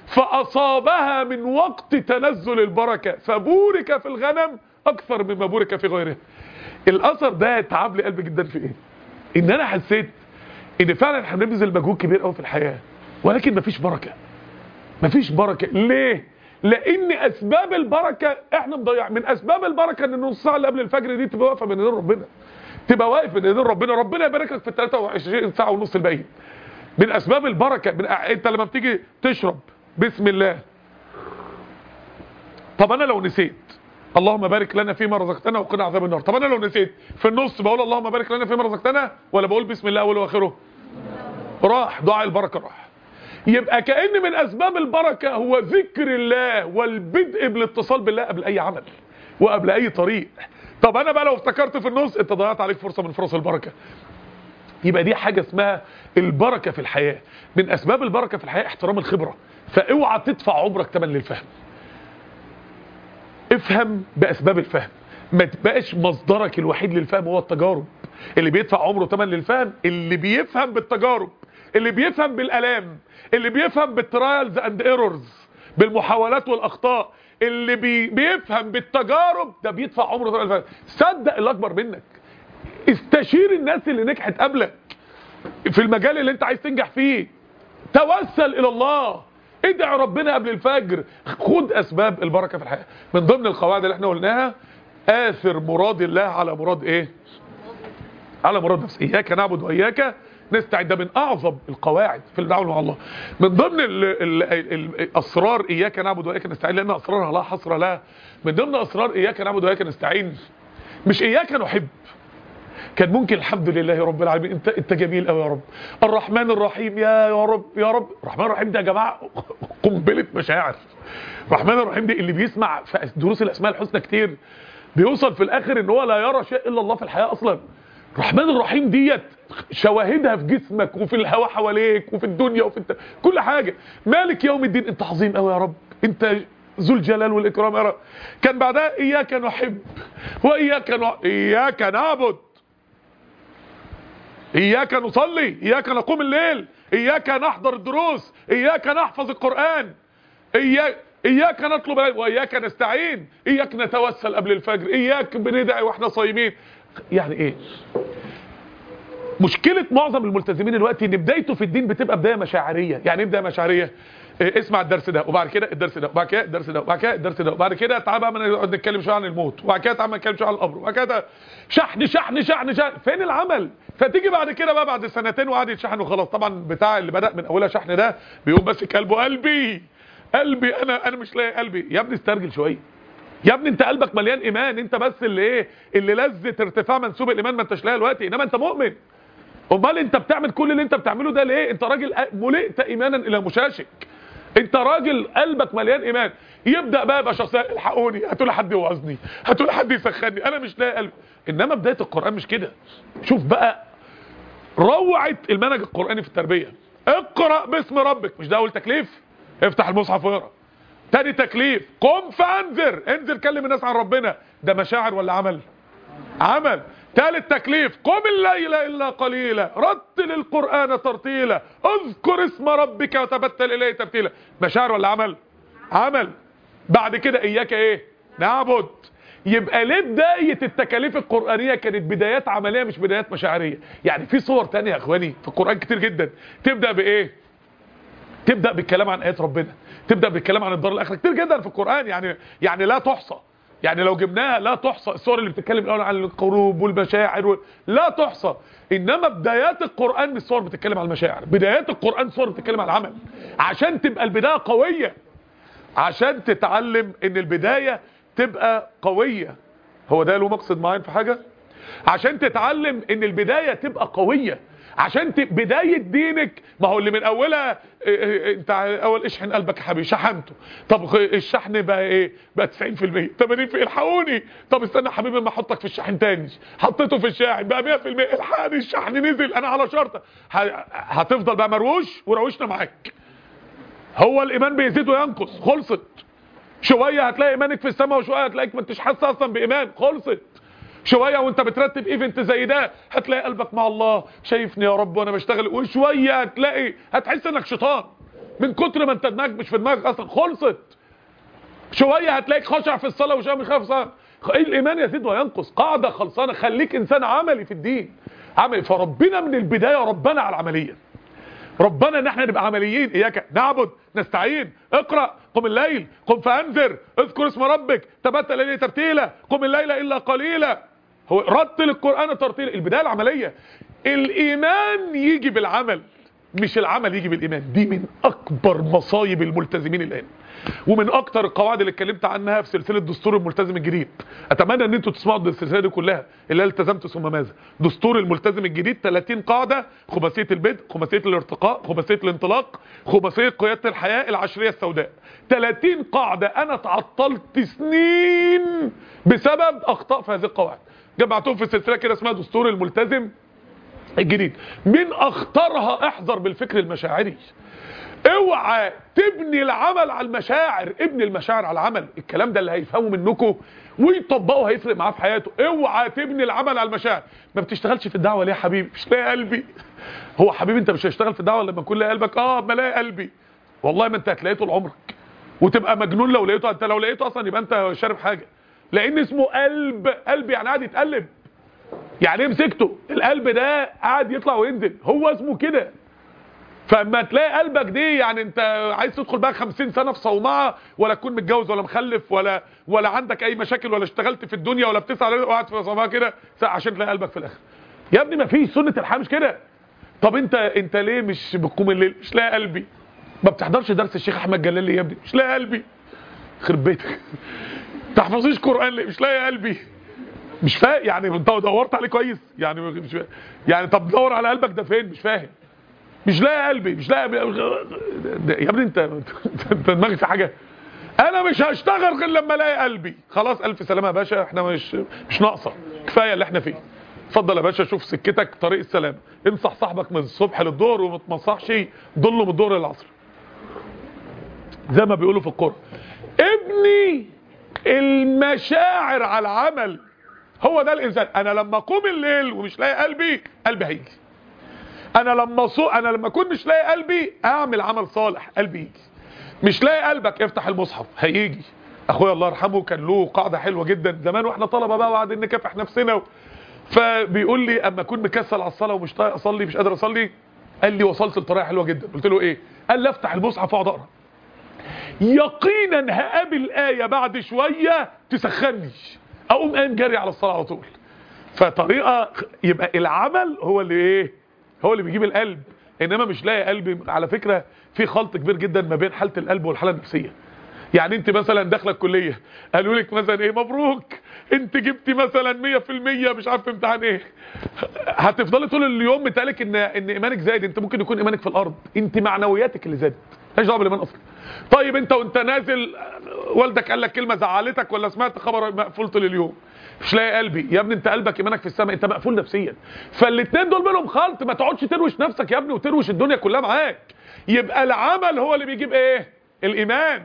فاصابها من وقت تنزل البركه فبورك في الغنم اكثر مما بورك في غيرها الاثر ده تعب لي قلبي جدا في ايه ان انا حسيت ان فعلا احنا بنبذل مجهود كبير قوي في الحياه ولكن مفيش بركه مفيش بركه ليه لان اسباب البركه احنا مضيع من اسباب البركه ان النص ساعه اللي قبل الفجر دي تبقى واقفه بين ايدين ربنا تبقى واقف بين ايدين ربنا ربنا يبارك لك في ال 23 ساعه ونص الباقيين من اسباب البركه من انت لما بتيجي تشرب بسم الله طب انا لو نسيت اللهم بارك لنا فيما رزقتنا وقنا عذاب النار طب انا لو نسيت في النص بقول اللهم بارك لنا فيما رزقتنا ولا بقول بسم الله اوله واخره راح دعاء البركه راح يبقى كأن من اسباب البركه هو ذكر الله والبدء بالاتصال بالله قبل اي عمل وقبل اي طريق طب انا بقى لو افتكرت في النص انت ضيعت عليك فرصه من فرص البركه يبقى دي حاجه اسمها البركه في الحياه من اسباب البركه في الحياه احترام الخبره فاوعى تدفع عمرك ثمن للفهم افهم باسباب الفهم ما تبقاش مصدرك الوحيد للفهم هو التجارب اللي بيدفع عمره ثمن للفهم اللي بيفهم بالتجارب اللي بيفهم بالالام اللي بيفهم بالترايلز اند ايرورز بالمحاولات والاخطاء اللي بي بيفهم بالتجارب ده بيدفع عمره ثمن الفهم صدق اللي اكبر منك استشير الناس اللي نجحت قبلك في المجال اللي انت عايز تنجح فيه توسل الى الله ادعي ربنا قبل الفجر خد اسباب البركه في الحياه من ضمن القواعد اللي احنا قلناها اثر مراد الله على مراد ايه على مراد نفسه اياك نعبد واياك نستعين ده من اعظم القواعد في التعامل مع الله من ضمن ال ال ال الاسرار اياك نعبد واياك نستعين لان اسرارها لا حصر لها من ضمن اسرار اياك نعبد واياك نستعين مش اياك نحب كان ممكن الحمد لله رب العالمين انت انت جميل قوي يا رب الرحمن الرحيم يا يا رب يا رب الرحمن الرحيم ده يا جماعه قنبله مشاعر الرحمن الرحيم ده اللي بيسمع في دروس الاسماء الحسنى كتير بيوصل في الاخر ان هو لا يرى شيء الا الله في الحياه اصلا الرحمن الرحيم ديت شواهدها في جسمك وفي الهواء حواليك وفي الدنيا وفي الت... كل حاجه مالك يوم الدين انت عظيم قوي يا رب انت ذو الجلال والاكرام يا رب كان بعدها اياك نحب واياك ن... اياك نعبد إياك نصلي إياك نقوم الليل إياك نحضر الدروس إياك نحفظ القرآن إياك إياك نطلب العلم وإياك نستعين إياك نتوسل قبل الفجر إياك بندعي وإحنا صايمين يعني إيه مشكلة معظم الملتزمين دلوقتي ان بدايته في الدين بتبقى بداية مشاعرية يعني ايه بداية مشاعرية إيه اسمع الدرس ده وبعد كده الدرس ده وبعد كده الدرس ده وبعد كده الدرس ده وبعد كده تعالى بقى نقعد نتكلم شويه عن الموت وبعد كده تعالى نتكلم شويه عن القبر وبعد كده شحن شحن شحن شحن فين العمل فتيجي بعد كده بقى بعد سنتين وقعد يتشحن وخلاص طبعا بتاع اللي بدأ من اولها شحن ده بيقوم ماسك قلبه قلبي قلبي انا انا مش لاقي قلبي يا ابني استرجل شويه يا ابني انت قلبك مليان ايمان انت بس اللي ايه اللي لذة ارتفاع منسوب الايمان ما انتش لاقي دلوقتي انما انت مؤمن امال انت بتعمل كل اللي انت بتعمله ده ليه انت راجل ملئت ايمانا الى مشاشك انت راجل قلبك مليان ايمان يبدا بقى يبقى شخصيه الحقوني هاتوا لي حد يوعظني هاتوا لي حد يسخني انا مش لاقي قلب انما بدايه القران مش كده شوف بقى روعه المنهج القراني في التربيه اقرا باسم ربك مش ده اول تكليف افتح المصحف واقرا تاني تكليف قم فانذر انذر كلم الناس عن ربنا ده مشاعر ولا عمل عمل ثالث تكليف قم الليل الا قليلا رتل القران ترتيلا اذكر اسم ربك وتبتل اليه تبتيلا مشاعر ولا عمل عمل بعد كده اياك ايه نعبد يبقى ليه بدايه التكاليف القرانيه كانت بدايات عمليه مش بدايات مشاعريه يعني في صور تانية يا اخواني في القران كتير جدا تبدا بايه تبدا بالكلام عن ايات ربنا تبدا بالكلام عن الدار الاخره كتير جدا في القران يعني يعني لا تحصى يعني لو جبناها لا تحصى الصور اللي بتتكلم الاول عن القلوب والمشاعر و... لا تحصى انما بدايات القران مش صور بتتكلم عن المشاعر بدايات القران صور بتتكلم عن العمل عشان تبقى البدايه قويه عشان تتعلم ان البدايه تبقى قويه هو ده له مقصد معين في حاجه عشان تتعلم ان البدايه تبقى قويه عشان ت... بدايه دينك ما هو اللي من اولها إيه إيه انت اول اشحن قلبك يا حبيبي شحنته طب الشحن بقى ايه بقى 90% 80% الحقوني طب استنى يا حبيبي اما احطك في الشحن تاني حطيته في الشاحن بقى 100% الحقني الشحن نزل انا على شرطه ه... هتفضل بقى مروش وروشنا معاك هو الايمان بيزيد وينقص خلصت شويه هتلاقي ايمانك في السماء وشويه هتلاقيك ما انتش حاسس اصلا بايمان خلصت شويه وانت بترتب ايفنت زي ده هتلاقي قلبك مع الله شايفني يا رب وانا بشتغل وشويه هتلاقي هتحس انك شيطان من كتر ما انت دماغك مش في دماغك اصلا خلصت شويه هتلاقيك خاشع في الصلاه وشويه مش خايف صلاه الايمان يزيد وينقص قاعده خلصانه خليك انسان عملي في الدين عملي فربنا من البدايه ربنا على العمليه ربنا ان احنا نبقى عمليين اياك نعبد نستعين اقرا قم الليل قم فانذر اذكر اسم ربك تبتل اليه تبتيلا قم الليل الا قليلا هو رتل القران ترتيلا البدايه العمليه الايمان يجي بالعمل مش العمل يجي بالايمان دي من اكبر مصايب الملتزمين الان ومن اكتر القواعد اللي اتكلمت عنها في سلسله دستور الملتزم الجديد اتمنى ان انتوا تسمعوا السلسله دي كلها اللي هي التزمت ثم ماذا دستور الملتزم الجديد 30 قاعده خماسيه البدء خماسيه الارتقاء خماسيه الانطلاق خماسيه قياده الحياه العشريه السوداء 30 قاعده انا تعطلت سنين بسبب اخطاء في هذه القواعد جمعتهم في سلسله كده اسمها دستور الملتزم الجديد من اخطرها احذر بالفكر المشاعري اوعى تبني العمل على المشاعر ابني المشاعر على العمل الكلام ده اللي هيفهمه منكم ويطبقه هيفرق معاه في حياته اوعى تبني العمل على المشاعر ما بتشتغلش في الدعوه ليه يا حبيبي مش لاقي قلبي هو حبيبي انت مش هتشتغل في الدعوه لما يكون لاقي قلبك اه ما لاقي قلبي والله ما انت هتلاقيه طول عمرك وتبقى مجنون لو لقيته انت لو لقيته اصلا يبقى انت شارب حاجه لان اسمه قلب قلب يعني قاعد يتقلب يعني ايه مسكته القلب ده قاعد يطلع وينزل هو اسمه كده فاما تلاقي قلبك دي يعني انت عايز تدخل بقى 50 سنه في صومعه ولا تكون متجوز ولا مخلف ولا ولا عندك اي مشاكل ولا اشتغلت في الدنيا ولا بتسعى وقاعد في صومعه كده عشان تلاقي قلبك في الاخر يا ابني ما فيش سنه الحياه مش كده طب انت انت ليه مش بتقوم الليل مش لاقي قلبي ما بتحضرش درس الشيخ احمد جلال ليه يا ابني مش لاقي قلبي خرب بيتك تحفظيش قران ليه مش لاقي قلبي مش فاهم يعني انت دورت عليه كويس يعني مش فاهم. يعني طب دور على قلبك ده فين مش فاهم مش لاقي قلبي مش لاقي يا ابني انت انت دماغك في حاجه انا مش هشتغل غير لما الاقي قلبي خلاص الف سلامه يا باشا احنا مش مش ناقصه كفايه اللي احنا فيه اتفضل يا باشا شوف سكتك طريق السلام انصح صاحبك من الصبح للظهر وما تنصحش ضله من الظهر للعصر زي ما بيقولوا في القرآن ابني المشاعر على العمل هو ده الانسان انا لما اقوم الليل ومش لاقي قلبي قلبي هيجي انا لما صو... انا لما اكون مش لاقي قلبي اعمل عمل صالح قلبي يجي مش لاقي قلبك افتح المصحف هيجي اخويا الله يرحمه كان له قاعده حلوه جدا زمان واحنا طلبه بقى وقاعدين نكافح نفسنا و... فبيقول لي اما اكون مكسل على الصلاه ومش طايق اصلي مش قادر اصلي قال لي وصلت لطريقه حلوه جدا قلت له ايه قال لي افتح المصحف واقعد اقرا يقينا هقابل ايه بعد شويه تسخني اقوم قايم جري على الصلاه على طول فطريقه يبقى العمل هو اللي ايه هو اللي بيجيب القلب انما مش لاقي قلبي على فكره في خلط كبير جدا ما بين حاله القلب والحاله النفسيه يعني انت مثلا داخله الكليه قالوا لك مثلا ايه مبروك انت جبتي مثلا 100% مش عارف امتحان ايه هتفضلي طول اليوم متقالك ان ان ايمانك زايد انت ممكن يكون ايمانك في الارض انت معنوياتك اللي زادت مالهاش دعوه بالايمان اصلا طيب انت وانت نازل والدك قال لك كلمه زعلتك ولا سمعت خبر مقفول طول اليوم مش لاقي قلبي يا ابني انت قلبك ايمانك في السماء انت مقفول نفسيا فالاثنين دول بينهم خلط ما تقعدش تروش نفسك يا ابني وتروش الدنيا كلها معاك يبقى العمل هو اللي بيجيب ايه الايمان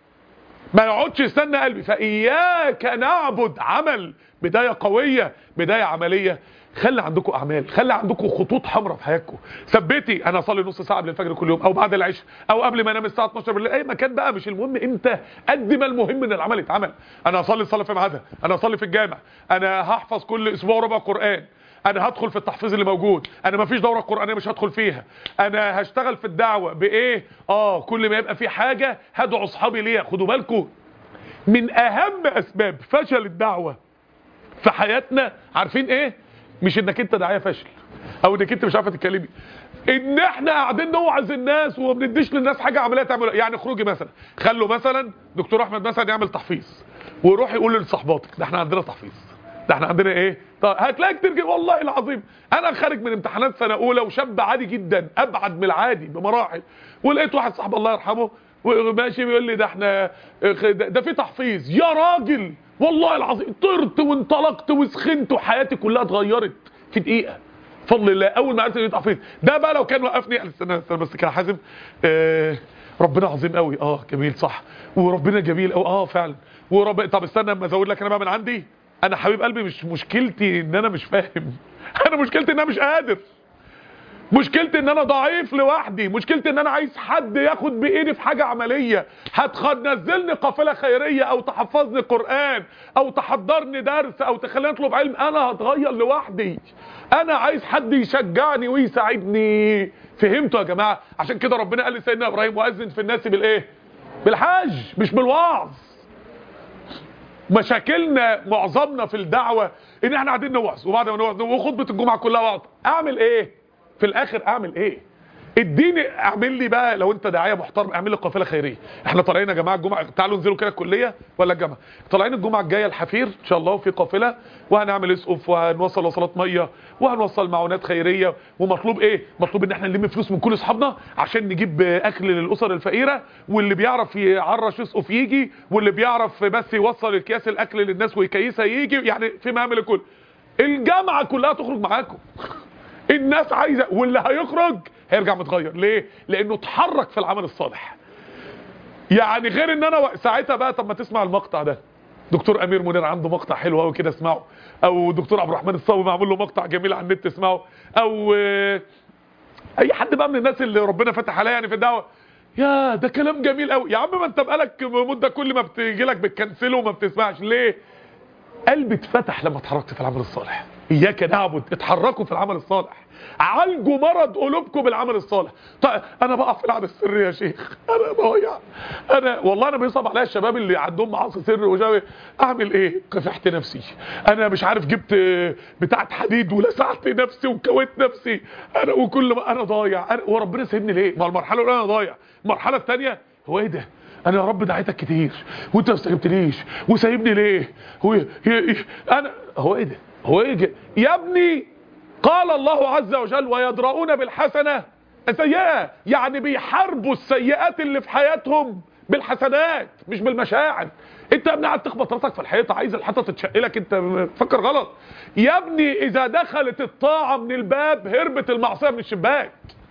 ما يقعدش يستنى قلبي فاياك نعبد عمل بدايه قويه بدايه عمليه خلي عندكم اعمال خلي عندكم خطوط حمراء في حياتكم ثبتي انا اصلي نص ساعه قبل الفجر كل يوم او بعد العشاء او قبل ما انام الساعه 12 بالليل اي مكان بقى مش المهم امتى قد ما المهم ان العمل يتعمل انا هصلي الصلاه في ميعادها انا هصلي في الجامع انا هحفظ كل اسبوع ربع قران انا هدخل في التحفيظ اللي موجود انا مفيش دوره قرانيه مش هدخل فيها انا هشتغل في الدعوه بايه اه كل ما يبقى في حاجه هدعو اصحابي ليها خدوا بالكم من اهم اسباب فشل الدعوه في حياتنا عارفين ايه مش انك انت داعيه فاشل او انك انت مش عارفه تتكلمي ان احنا قاعدين نوعظ الناس وما بنديش للناس حاجه عمليه تعملها يعني اخرجي مثلا خلوا مثلا دكتور احمد مثلا يعمل تحفيظ ويروح يقول لصحباتك ده احنا عندنا تحفيظ ده احنا عندنا ايه طيب هتلاقي كتير جدا والله العظيم انا خارج من امتحانات سنه اولى وشاب عادي جدا ابعد من العادي بمراحل ولقيت واحد صاحب الله يرحمه وماشي بيقول لي ده احنا ده, ده في تحفيظ يا راجل والله العظيم طرت وانطلقت وسخنت وحياتي كلها اتغيرت في دقيقه بفضل الله اول ما عرفت ان تحفيظ ده بقى لو كان وقفني قال استنى استنى بس كده حازم آه ربنا عظيم قوي اه جميل صح وربنا جميل قوي اه فعلا ورب طب استنى اما ازود لك انا بقى من عندي انا حبيب قلبي مش مشكلتي ان انا مش فاهم انا مشكلتي ان انا مش قادر مشكلتي ان انا ضعيف لوحدي مشكلتي ان انا عايز حد ياخد بايدي في حاجه عمليه هتنزلني قافله خيريه او تحفظني قران او تحضرني درس او تخليني اطلب علم انا هتغير لوحدي انا عايز حد يشجعني ويساعدني فهمتوا يا جماعه عشان كده ربنا قال لسيدنا ابراهيم واذن في الناس بالايه بالحج مش بالوعظ مشاكلنا معظمنا في الدعوه ان احنا قاعدين نوعظ وبعد ما نوعظ وخطبه الجمعه كلها وعظ اعمل ايه في الاخر اعمل ايه اديني اعمل لي بقى لو انت داعيه محترم اعمل لي قافله خيريه احنا طالعين يا جماعه الجمعه تعالوا انزلوا كده الكليه ولا الجامعه طالعين الجمعه الجايه الحفير ان شاء الله في قافله وهنعمل اسقف وهنوصل وصلات ميه وهنوصل معونات خيريه ومطلوب ايه مطلوب ان احنا نلم فلوس من كل اصحابنا عشان نجيب اكل للاسر الفقيره واللي بيعرف يعرش اسقف يجي واللي بيعرف بس يوصل الكياس الاكل للناس ويكيسها يجي يعني في مهام الكل الجامعه كلها تخرج معاكم الناس عايزه واللي هيخرج هيرجع متغير ليه لانه اتحرك في العمل الصالح يعني غير ان انا ساعتها بقى طب ما تسمع المقطع ده دكتور امير منير عنده مقطع حلو قوي كده اسمعه او دكتور عبد الرحمن الصاوي معمول له مقطع جميل على النت اسمعه او اي حد بقى من الناس اللي ربنا فتح عليها يعني في الدعوه يا ده كلام جميل قوي يا عم ما انت بقالك مده كل ما بتيجي لك بتكنسله وما بتسمعش ليه قلبي اتفتح لما اتحركت في العمل الصالح اياك نعبد اتحركوا في العمل الصالح عالجوا مرض قلوبكم بالعمل الصالح طيب انا بقع في العاده السريه يا شيخ انا ضايع انا والله انا بيصعب عليا الشباب اللي عندهم معاصي سر وجاوي اعمل ايه كفحت نفسي انا مش عارف جبت بتاعه حديد ولسعت نفسي وكويت نفسي انا وكل ما انا ضايع أنا وربنا سايبني ليه ما المرحله الاولى انا ضايع المرحله الثانيه هو ايه ده انا يا رب دعيتك كتير وانت ما استجبتليش وسايبني ليه هو ي... ي... انا هو ايه ده هو ايه يا ابني قال الله عز وجل ويدرؤون بالحسنه السيئه يعني بيحاربوا السيئات اللي في حياتهم بالحسنات مش بالمشاعر انت يا ابني قاعد تخبط راسك في الحيطه عايز الحيطه تتشق لك انت فكر غلط يا ابني اذا دخلت الطاعه من الباب هربت المعصيه من الشباك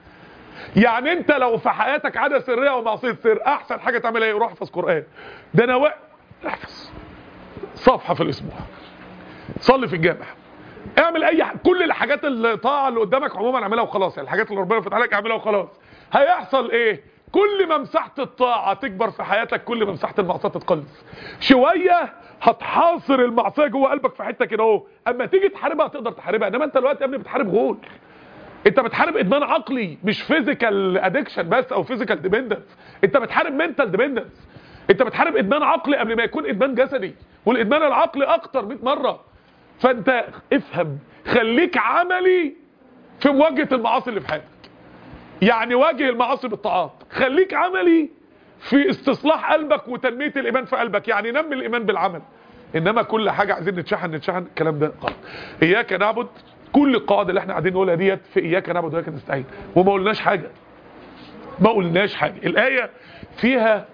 يعني انت لو في حياتك عاده سريه ومعصيه سر احسن حاجه تعمل ايه روح احفظ قران ده انا واقف احفظ صفحه في الاسبوع صلي في الجامع اعمل اي حاجة. كل الحاجات الطاعه اللي قدامك عموما اعملها وخلاص يعني الحاجات اللي ربنا فتح لك اعملها وخلاص هيحصل ايه كل ما مساحه الطاعه تكبر في حياتك كل ما مساحه المعصيه تتقلص شويه هتحاصر المعصيه جوه قلبك في حته كده اهو اما تيجي تحاربها تقدر تحاربها انما انت دلوقتي يا ابني بتحارب غول انت بتحارب ادمان عقلي مش فيزيكال ادكشن بس او فيزيكال ديبندنس انت بتحارب منتال ديبندنس انت بتحارب ادمان عقلي قبل ما يكون ادمان جسدي والادمان العقلي اكتر 100 مره فانت افهم خليك عملي في مواجهه المعاصي اللي في حياتك يعني واجه المعاصي بالطاعات خليك عملي في استصلاح قلبك وتنميه الايمان في قلبك يعني نمي الايمان بالعمل انما كل حاجه عايزين نتشحن نتشحن الكلام ده غلط اياك نعبد كل القواعد اللي احنا قاعدين نقولها ديت في اياك نعبد واياك نستعين وما قلناش حاجه ما قلناش حاجه الايه فيها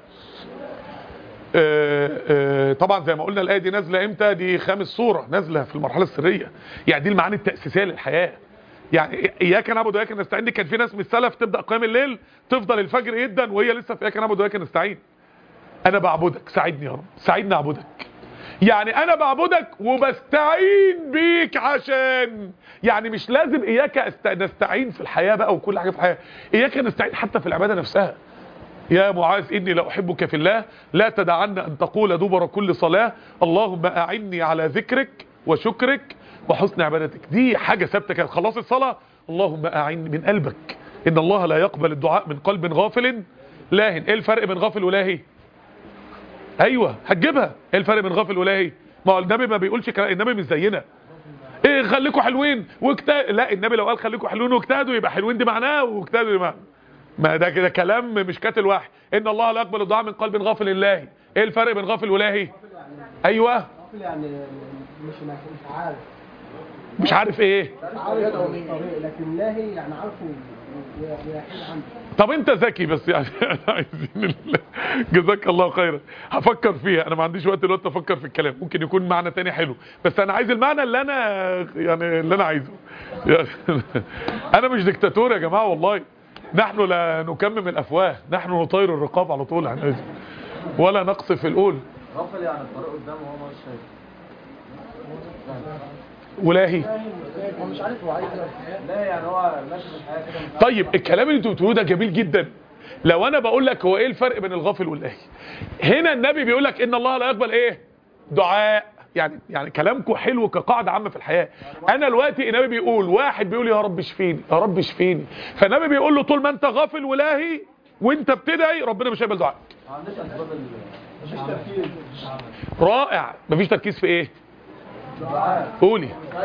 آه، آه، طبعا زي ما قلنا الايه دي نازله امتى دي خامس سوره نازله في المرحله السريه يعني دي المعاني التاسيسيه للحياه يعني اياك نعبد واياك نستعين دي كان في ناس من السلف تبدا قيام الليل تفضل الفجر جدا وهي لسه في اياك نعبد واياك نستعين انا بعبدك ساعدني يا رب ساعدني اعبدك يعني انا بعبدك وبستعين بيك عشان يعني مش لازم اياك أست... نستعين في الحياه بقى وكل حاجه في الحياه اياك نستعين حتى في العباده نفسها يا معاذ إني لأحبك في الله لا تدعن أن تقول دبر كل صلاة اللهم أعني على ذكرك وشكرك وحسن عبادتك دي حاجة ثابتة كانت خلاص الصلاة اللهم أعني من قلبك إن الله لا يقبل الدعاء من قلب غافل لاهن إيه الفرق بين غافل ولاهي أيوة هتجيبها إيه الفرق بين غافل ولاهي ما هو النبي ما بيقولش كلام النبي مش زينا ايه خليكوا حلوين واجتهدوا لا النبي لو قال خليكوا حلوين واجتهدوا يبقى حلوين دي معناه واجتهدوا دي معناه ما ده كده كلام مش كاتل واحد ان الله لا يقبل الدعاء من قلب غافل الله ايه الفرق بين غافل ولاهي ايوه غافل يعني مش مش عارف مش عارف ايه عارف الطريق لكن لاهي يعني عارفه ويحيد عنه طب انت ذكي بس يعني عايزين ال- جزاك الله خيرا هفكر فيها انا ما عنديش وقت دلوقتي افكر في الكلام ممكن يكون معنى تاني حلو بس انا عايز المعنى اللي انا يعني اللي انا عايزه يعني انا مش دكتاتور يا جماعه والله نحن لا نكمم الافواه نحن نطير الرقاب على طول يعني ولا نقصف القول غفل يعني الطريق قدامه وهو مش شايف ولاهي هو مش عارف هو عايز ايه لا يعني هو ماشي في الحياه كده مش طيب الكلام اللي انتوا بتقولوه ده جميل جدا لو انا بقول لك هو ايه الفرق بين الغافل واللاهي هنا النبي بيقول لك ان الله لا يقبل ايه دعاء يعني يعني كلامكم حلو كقاعده عامه في الحياه انا دلوقتي النبي بيقول واحد بيقول يا رب اشفيني يا رب اشفيني فالنبي بيقول له طول ما انت غافل ولاهي وانت بتدعي ربنا مش هيقبل دعائك ما عندوش اسباب ال مفيش تفكير رائع مفيش تركيز في ايه الدعاء قولي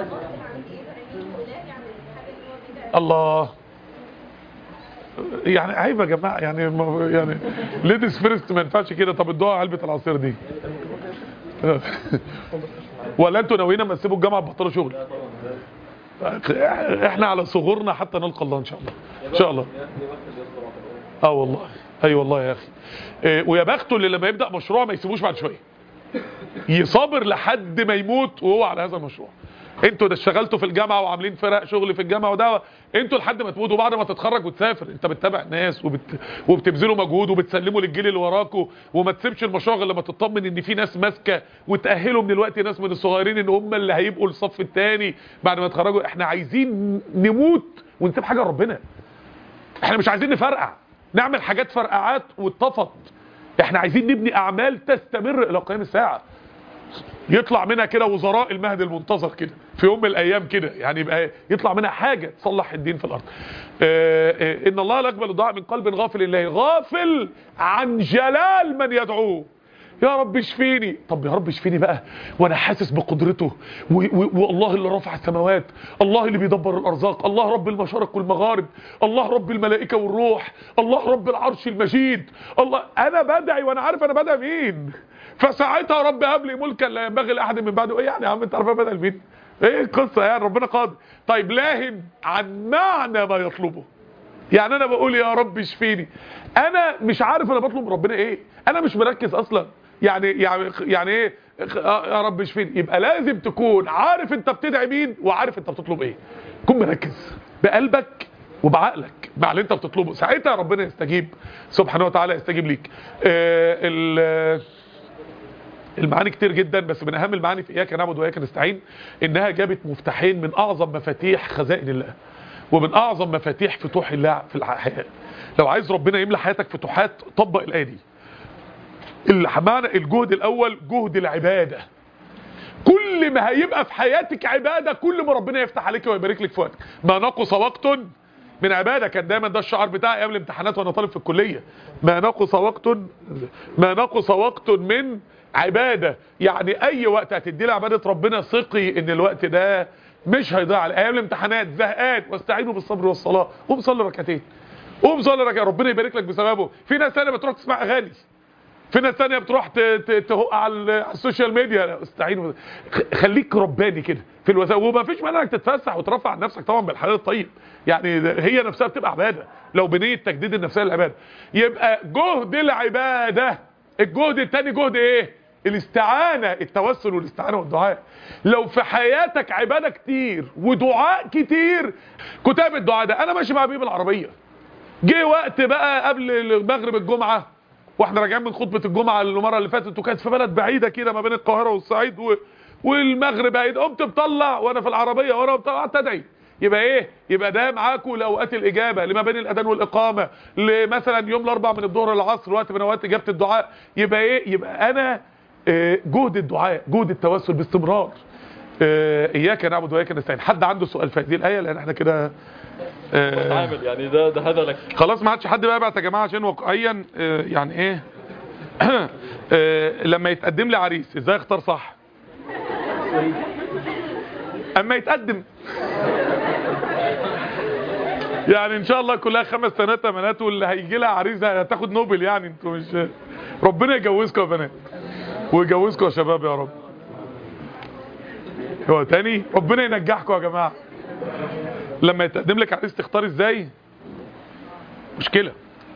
الله يعني عيب يا جماعه يعني ما- يعني ليديز فيرست ما ينفعش كده طب ادوها علبه العصير دي ولا انتوا ناويين اما تسيبوا الجامعه تبطلوا شغل احنا على صغورنا حتى نلقى الله ان شاء الله ان شاء الله اه والله اي أيوة والله يا اخي إيه، ويا بخته اللي لما يبدا مشروع ما يسيبوش بعد شويه يصابر لحد ما يموت وهو على هذا المشروع انتوا ده اشتغلتوا في الجامعه وعاملين فرق شغل في الجامعه وده انتوا لحد ما تموتوا بعد ما تتخرج وتسافر انت بتتابع ناس وبت... وبتبذلوا مجهود وبتسلموا للجيل اللي وراكوا وما تسيبش المشروع غير لما تطمن ان في ناس ماسكه وتاهلوا من الوقت ناس من الصغيرين ان هم اللي هيبقوا الصف الثاني بعد ما يتخرجوا احنا عايزين نموت ونسيب حاجه لربنا احنا مش عايزين نفرقع نعمل حاجات فرقعات واتطفت احنا عايزين نبني اعمال تستمر الى قيام الساعه يطلع منها كده وزراء المهد المنتظر كده في يوم من الايام كده يعني يبقى يطلع منها حاجه تصلح الدين في الارض آه، آه، ان الله لا يقبل الدعاء من قلب غافل الله غافل عن جلال من يدعوه يا رب اشفيني طب يا رب اشفيني بقى وانا حاسس بقدرته و- و- والله اللي رفع السماوات الله اللي بيدبر الارزاق الله رب المشارق والمغارب الله رب الملائكه والروح الله رب العرش المجيد الله انا بدعي وانا عارف انا بدعي مين فساعتها رب هب لي ملكا لا ينبغي لاحد من بعده ايه يعني يا عم انت عارف انا بدعي مين ايه القصه يعني ربنا قادر طيب لاهن عن معنى ما يطلبه يعني انا بقول يا رب اشفيني انا مش عارف انا بطلب من ربنا ايه انا مش مركز اصلا يعني يعني يعني ايه آه يا رب اشفيني يبقى لازم تكون عارف انت بتدعي مين وعارف انت بتطلب ايه كن مركز بقلبك وبعقلك مع اللي انت بتطلبه ساعتها ربنا يستجيب سبحانه وتعالى يستجيب ليك آه ال- المعاني كتير جدا بس من اهم المعاني في اياك نعبد واياك نستعين انها جابت مفتاحين من اعظم مفاتيح خزائن الله ومن اعظم مفاتيح فتوح الله في الحياه لو عايز ربنا يملى حياتك فتوحات طبق الايه دي اللي معنى الجهد الاول جهد العباده كل ما هيبقى في حياتك عباده كل ما ربنا يفتح عليك ويبارك لك في وقتك ما نقص وقت من عباده كان دايما ده الشعار بتاعي ايام الامتحانات وانا طالب في الكليه ما نقص وقت ما نقص وقت من عباده يعني اي وقت هتدي لعباده ربنا ثقي ان الوقت ده مش هيضيع على ايام الامتحانات زهقان واستعينوا بالصبر والصلاه قوم صلي ركعتين قوم صلي ركعتين ربنا يبارك لك بسببه في ناس ثانيه بتروح تسمع اغاني في ناس تانية بتروح ت- ت- تهق على ال- على السوشيال ميديا لا، استعين خ- خليك رباني كده في الوسائل وما فيش مانع انك تتفسح وترفع عن نفسك طبعا بالحلال الطيب يعني ده- هي نفسها بتبقى عباده لو بنيه تجديد النفسيه للعباده يبقى جهد العباده الجهد التاني جهد ايه الاستعانه التوسل والاستعانه والدعاء لو في حياتك عباده كتير ودعاء كتير كتاب الدعاء ده انا ماشي مع بيه بالعربيه جه وقت بقى قبل مغرب الجمعة واحنا راجعين من خطبة الجمعة المرة اللي فاتت وكانت في بلد بعيدة كده ما بين القاهرة والصعيد و... والمغرب بعيد قمت مطلع وانا في العربية وانا مطلع قعدت ادعي يبقى ايه يبقى ده معاكم لاوقات الاجابه لما بين الاذان والاقامه لمثلا يوم الاربع من الظهر للعصر وقت من اوقات اجابه الدعاء يبقى ايه يبقى انا آه، جهد الدعاء جهد التوسل باستمرار آه، اياك نعبد واياك نستعين حد عنده سؤال في هذه الايه لان احنا كده آه، عامل يعني ده ده هذا لك خلاص ما عادش حد بقى يبعت يا جماعه عشان واقعيا آه، يعني ايه آه، لما يتقدم لي عريس ازاي اختار صح اما يتقدم يعني ان شاء الله كلها خمس سنوات بنات واللي هيجي لها عريس هتاخد نوبل يعني انتوا مش ربنا يجوزكم يا بنات ويجوزكم يا شباب يا رب هو تاني ربنا ينجحكم يا جماعه لما يتقدم لك عريس تختار ازاي مشكلة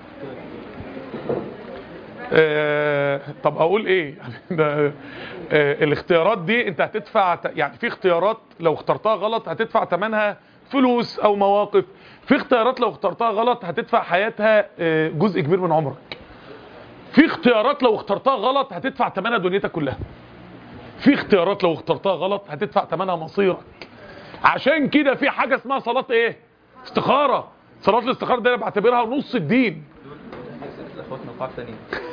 آه طب اقول ايه يعني ده آه الاختيارات دي انت هتدفع ت- يعني في اختيارات لو اخترتها غلط هتدفع ثمنها فلوس او مواقف في اختيارات لو اخترتها غلط هتدفع حياتها آه جزء كبير من عمرك في اختيارات لو اخترتها غلط هتدفع ثمنها دنيتك كلها في اختيارات لو اخترتها غلط هتدفع ثمنها مصيرك عشان كده في حاجة اسمها صلاة ايه استخارة صلاة الاستخارة دي انا بعتبرها نص الدين اخواتنا قاعد تاني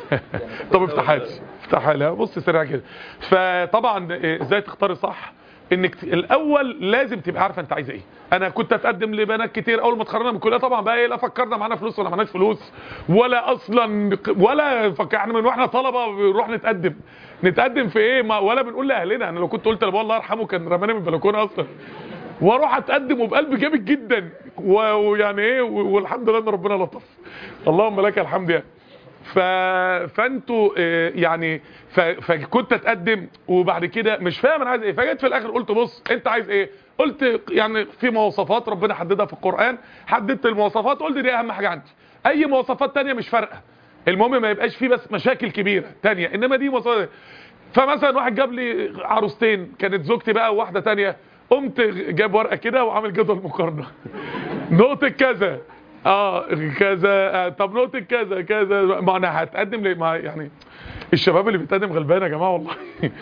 طب افتحها لي افتحها لي بص سريع كده فطبعا إيه، ازاي تختاري صح انك ت- الاول لازم تبقى عارفه انت عايزه ايه انا كنت اتقدم لبنات كتير اول ما اتخرجنا من الكليه طبعا بقى ايه لا فكرنا معانا فلوس ولا معناش فلوس ولا اصلا ولا فكر احنا من واحنا طلبه بنروح نتقدم نتقدم في ايه ما ولا بنقول لاهلنا انا لو كنت قلت لابويا الله يرحمه كان رماني من البلكونه اصلا واروح اتقدم وبقلب جامد جدا و- ويعني ايه و- والحمد لله ان ربنا لطف اللهم لك الحمد يعني ف... فانتوا آه، يعني ف... فكنت اتقدم وبعد كده مش فاهم انا عايز ايه فجيت في الاخر قلت بص انت عايز ايه قلت يعني في مواصفات ربنا حددها في القرآن حددت المواصفات قلت دي اهم حاجة عندي اي مواصفات تانية مش فارقة المهم ما يبقاش فيه بس مشاكل كبيرة تانية انما دي مواصفات فمثلا واحد جاب لي عروستين كانت زوجتي بقى وواحدة تانية قمت جاب ورقة كده وعامل جدول مقارنة نقطة كذا اه كذا آه طب نقطة كذا كذا ما انا هتقدم ليه ما يعني الشباب اللي بيتقدم غلبان يا جماعه والله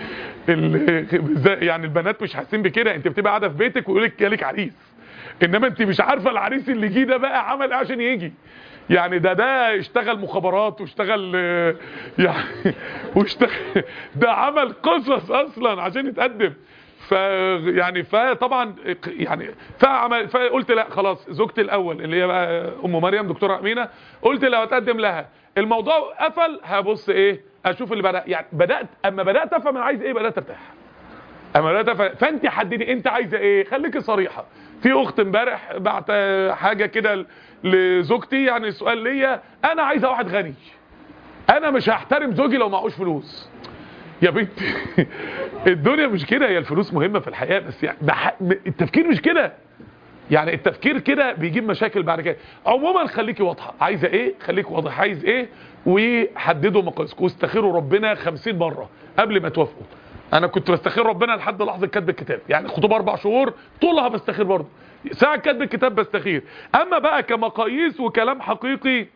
ال- بالذات- يعني البنات مش حاسين بكده انت بتبقى قاعده في بيتك ويقول لك جالك عريس انما انت مش عارفه العريس اللي جه ده بقى عمل ايه عشان يجي يعني ده ده اشتغل مخابرات واشتغل آه، يعني واشتغل ده عمل قصص اصلا عشان يتقدم ف يعني فطبعا يعني فعمل فقلت لا خلاص زوجتي الاول اللي هي بقى ام مريم دكتوره امينه قلت لو اتقدم لها الموضوع قفل هبص ايه اشوف اللي بدا يعني بدات اما بدات افهم انا عايز ايه بدات ارتاح اما بدات افهم فانت حددي انت عايزه ايه خليكي صريحه في اخت امبارح بعت حاجه كده لزوجتي يعني سؤال ليا انا عايزه واحد غني انا مش هحترم زوجي لو معهوش فلوس يا بنتي الدنيا مش كده هي الفلوس مهمة في الحياة بس يعني بح... التفكير مش كده يعني التفكير كده بيجيب مشاكل بعد كده عموما خليكي واضحة عايزة ايه خليك واضح عايز ايه وحددوا مقاسكم واستخيروا ربنا خمسين مرة قبل ما توافقوا انا كنت بستخير ربنا لحد لحظة كتب الكتاب يعني خطوبة اربع شهور طولها بستخير برضه ساعة كتب الكتاب بستخير اما بقى كمقاييس وكلام حقيقي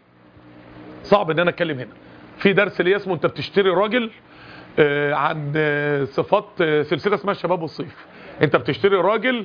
صعب ان انا اتكلم هنا في درس ليا اسمه انت بتشتري راجل آه، عن آه، صفات آه، سلسله اسمها الشباب والصيف انت بتشتري راجل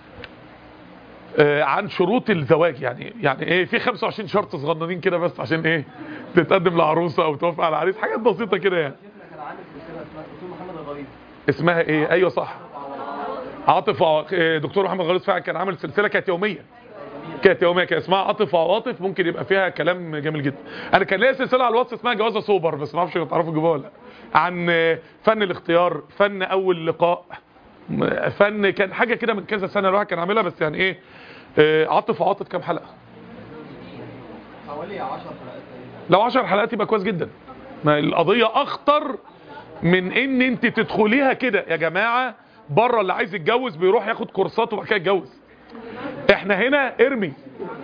آه، عن شروط الزواج يعني يعني ايه في 25 شرط صغننين كده بس عشان ايه تتقدم لعروسه او توافق على عريس حاجات بسيطه كده يعني كان عامل سلسله اسمها دكتور محمد الغريب اسمها ايه ايوه صح عاطف وع- آه، دكتور محمد غليظ فعلا كان عامل سلسله كانت يوميه كانت يوميه كان اسمها عاطف وعواطف ممكن يبقى فيها كلام جميل جدا انا كان ليا سلسله على الواتس اسمها جوازه سوبر بس ما اعرفش تعرفوا تجيبوها ولا لا عن آه، فن الاختيار فن اول لقاء م- فن كان حاجه كده من كذا سنه الواحد كان عاملها بس يعني ايه آه، عاطف وعاطف كام حلقه حوالي 10 حلقات تقريبا لو 10 حلقات يبقى كويس جدا ما القضيه اخطر من ان انت تدخليها كده يا جماعه بره اللي عايز يتجوز بيروح ياخد كورسات وبعد كده يتجوز احنا هنا ارمي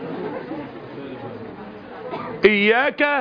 اياك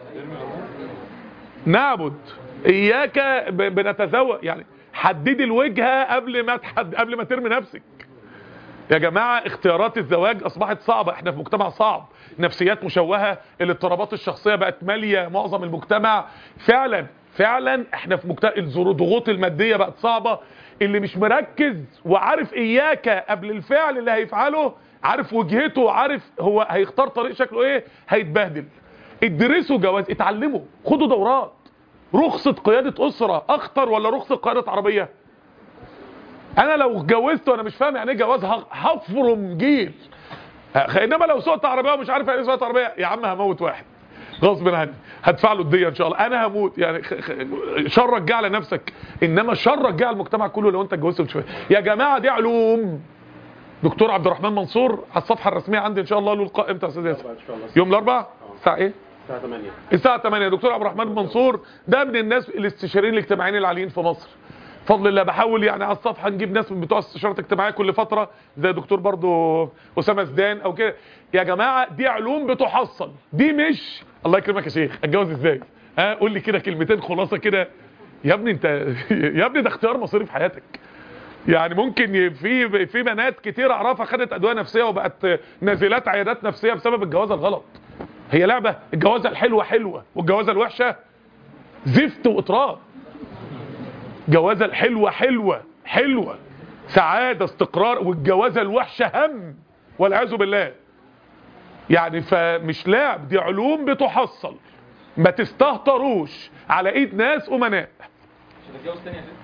نعبد اياك ب- بنتزوج يعني حددي الوجهه قبل ما تحد قبل ما ترمي نفسك يا جماعه اختيارات الزواج اصبحت صعبه احنا في مجتمع صعب نفسيات مشوهه الاضطرابات الشخصيه بقت ماليه معظم المجتمع فعلا فعلا احنا في مجتمع الضغوط الماديه بقت صعبه اللي مش مركز وعارف اياك قبل الفعل اللي هيفعله عارف وجهته عارف هو هيختار طريق شكله ايه هيتبهدل ادرسوا جواز اتعلموا خدوا دورات رخصة قيادة أسرة أخطر ولا رخصة قيادة عربية أنا لو اتجوزت وأنا مش فاهم يعني إيه جواز ه- هفرم جيل أه، إنما لو سوقت عربية ومش عارف يعني إيه سوقت عربية يا عم هموت واحد غصب عني هدفع له الدية إن شاء الله أنا هموت يعني خ- خ- شرك جه على نفسك إنما شرك جه على المجتمع كله لو أنت اتجوزت ومش فاهم يا جماعة دي علوم دكتور عبد الرحمن منصور على الصفحة الرسمية عندي إن شاء الله له لقاء إمتى يا أستاذ ياسر يوم الأربعاء الساعة إيه؟ الساعة 8 الساعة 8 دكتور عبد الرحمن منصور ده من الناس الاستشاريين الاجتماعيين العاليين في مصر فضل الله بحاول يعني على الصفحة نجيب ناس من بتوع الاستشارات الاجتماعية كل فترة زي دكتور برضو أسامة زدان أو كده يا جماعة دي علوم بتحصل دي مش الله يكرمك يا شيخ اتجوز ازاي ها قول لي كده كلمتين خلاصة كده يا ابني انت يا ابني ده اختيار مصيري في حياتك يعني ممكن ي- في في بنات كتير اعرفها خدت ادويه نفسيه وبقت نازلات عيادات نفسيه بسبب الجوازه الغلط هي لعبه الجوازه الحلوه حلوه والجوازه الوحشه زفت واطراب جوازه الحلوه حلوه حلوه سعاده استقرار والجوازه الوحشه هم والعياذ بالله يعني فمش لعب دي علوم بتحصل ما تستهتروش على ايد ناس امناء مش هتتجوز تاني يا شيخ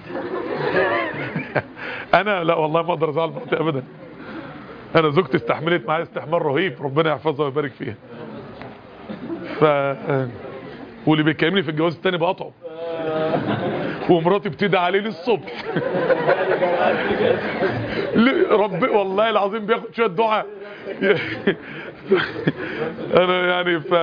انا لا والله ما اقدر ازعل مراتي ابدا انا زوجتي استحملت معايا استحمال رهيب ربنا يحفظها ويبارك فيها ف واللي بيكلمني في الجواز التاني بقطعه ومراتي بتدعي عليه للصبح ل- رب والله العظيم بياخد شويه دعاء انا يعني ف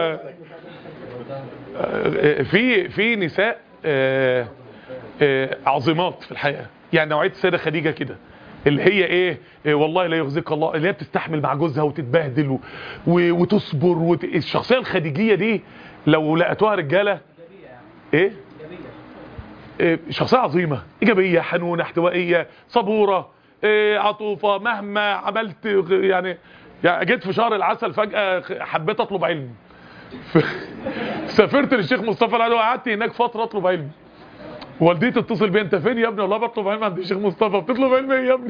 في في نساء آه، آه، عظيمات في الحياه يعني نوعيه السيده خديجه كده اللي هي ايه إيه والله لا يخزيك الله اللي هي بتستحمل مع جوزها وتتبهدل و... و... وتصبر وت... الشخصيه الخديجيه دي لو لقيتوها رجاله ايه إيه، شخصيه عظيمه ايجابيه حنونه احتوائيه صبوره إيه، عطوفه مهما عملت غ- يعني يعني جيت في شهر العسل فجاه خ- حبيت اطلب علم ف... سافرت للشيخ مصطفى العلوي وقعدت هناك فتره اطلب علم والدتي تتصل بيا انت فين يا ابني والله بطلب علم عند الشيخ مصطفى بتطلب علم ايه يا ابني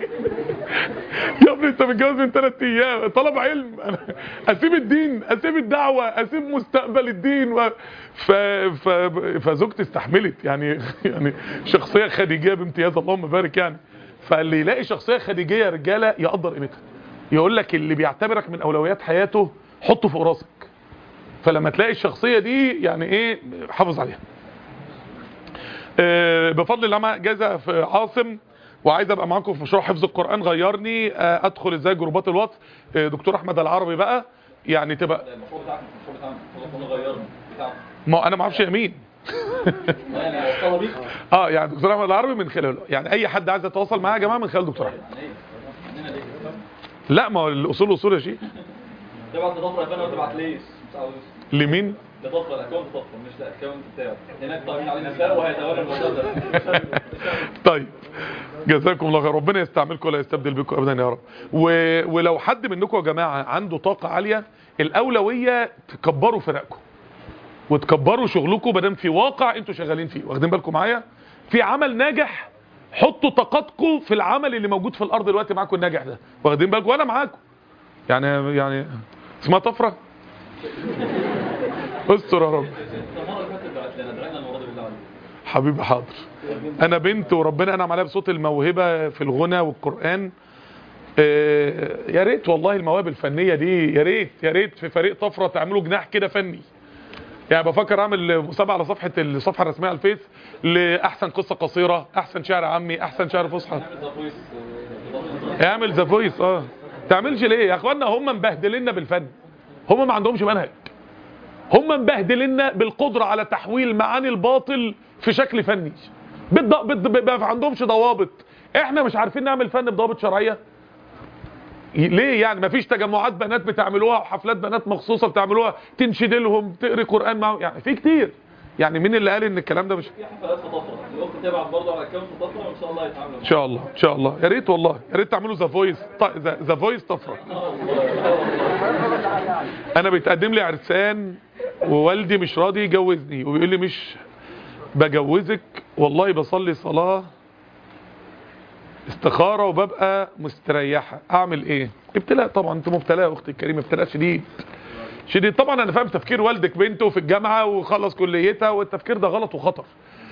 يا ابني انت متجوز من ثلاث ايام طلب علم أنا اسيب الدين اسيب الدعوه اسيب مستقبل الدين و... ف... ف... فزوجتي استحملت يعني يعني شخصيه خديجيه بامتياز اللهم بارك يعني فاللي يلاقي شخصيه خديجيه يا رجاله يقدر قيمتها يقول لك اللي بيعتبرك من اولويات حياته حطه فوق راسك فلما تلاقي الشخصيه دي يعني ايه حافظ عليها آه، بفضل الله مع جايزه في عاصم وعايز ابقى معاكم في مشروع حفظ القران غيرني آه، ادخل ازاي جروبات الواتس آه، دكتور احمد العربي بقى يعني تبقى ده المشروع بتاعك المشروع بتاعنا المشروع غيرنا بتاعك ما انا ما اعرفش يمين لا يعني اوصلها بيك اه يعني دكتور احمد العربي من خلاله يعني اي حد عايز يتواصل معايا يا جماعه من خلال دكتور احمد عندنا ليه لا ما هو الاصول اصول يا شيخ تبعت لضفر يا فندم ولا تبعت ليش مش عاوز لمين لضفر الاكونت ضفر مش الاكونت بتاعه هناك طالعين علينا نساء وهيتولى الموضوع ده طيب جزاكم الله خير ربنا يستعملكم ولا يستبدل بكم ابدا يا رب و... ولو حد منكم يا جماعه عنده طاقه عاليه الاولويه تكبروا فرقكم وتكبروا شغلكم ما دام في واقع انتوا شغالين فيه واخدين بالكم معايا في عمل ناجح حطوا طاقتكم في العمل اللي موجود في الارض دلوقتي معاكم الناجح ده واخدين بالكم وانا معاكم يعني يعني اسمها طفره استر يا رب المره اللي فاتت بعت لنا دعينا المره دي بالله عليك حبيبي حاضر انا بنت وربنا انعم عليها بصوت الموهبه في الغنى والقران آه، يا ريت والله المواهب الفنيه دي يا ريت يا ريت في فريق طفره تعملوا جناح كده فني يعني بفكر اعمل مسابقه على صفحه الصفحه الرسميه على الفيس لاحسن قصه قصيره احسن شعر عامي احسن شعر فصحى نعمل ذا فويس لضفر اعمل ذا فويس اه تعملش ليه يا اخوانا هم مبهدليننا بالفن هم ما عندهمش منهج هم مبهدلنا بالقدره على تحويل معاني الباطل في شكل فني بالض... بالض... ما عندهمش ضوابط احنا مش عارفين نعمل فن بضوابط شرعيه ليه يعني مفيش تجمعات بنات بتعملوها وحفلات بنات مخصوصه بتعملوها تنشد لهم تقري قران معاهم يعني في كتير يعني مين اللي قال ان الكلام ده مش في حفلات في طفره الاخت تبعت برضه على اكونت طفره وان شاء الله يتعاملوا ان شاء الله ان شاء الله يا ريت والله يا ريت تعملوا ذا فويس ذا فويس طفره انا بيتقدم لي عرسان ووالدي مش راضي يجوزني وبيقول لي مش بجوزك والله بصلي صلاه استخاره وببقى مستريحه اعمل ايه ابتلاء طبعا انت مبتلاه يا اختي الكريمه ابتلاء شديد شديد طبعا انا فاهم تفكير والدك بنته في الجامعه وخلص كليتها والتفكير ده غلط وخطر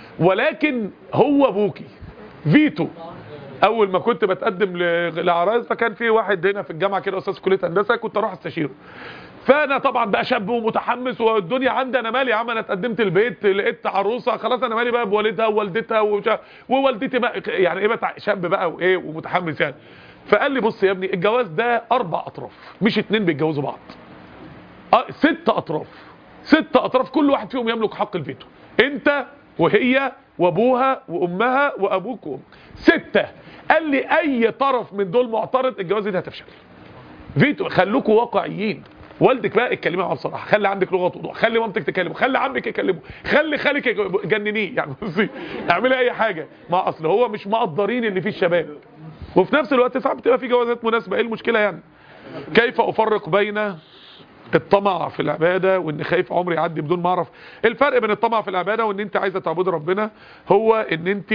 ولكن هو ابوكي فيتو اول ما كنت بتقدم ل- لعرايس فكان في واحد هنا في الجامعه كده استاذ كليه هندسه كنت اروح استشيره فانا طبعا بقى شاب ومتحمس والدنيا عندي انا مالي يا عم انا اتقدمت البيت لقيت عروسه خلاص انا مالي بقى بوالدها ووالدتها ومش- ووالدتي بقى يعني ايه بقى شاب بقى وايه ومتحمس يعني فقال لي بص يا ابني الجواز ده اربع اطراف مش اتنين بيتجوزوا بعض آه، ست اطراف ست اطراف كل واحد فيهم يملك حق الفيتو انت وهي وابوها وامها وابوك وام ستة قال لي اي طرف من دول معترض الجواز دي هتفشل فيتو خلوكوا واقعيين والدك بقى اتكلمي معاه بصراحه خلي عندك لغه وضوح خلي مامتك تكلمه خلي عمك يكلمه خلي خالك يج- جننيه يعني بصي اعملي اي حاجه ما اصل هو مش مقدرين اللي فيه الشباب وفي نفس الوقت ساعات بتبقى في جوازات مناسبه ايه المشكله يعني كيف افرق بين الطمع في العبادة وان خايف عمري يعدي بدون ما اعرف الفرق بين الطمع في العبادة وان انت عايزة تعبد ربنا هو ان انت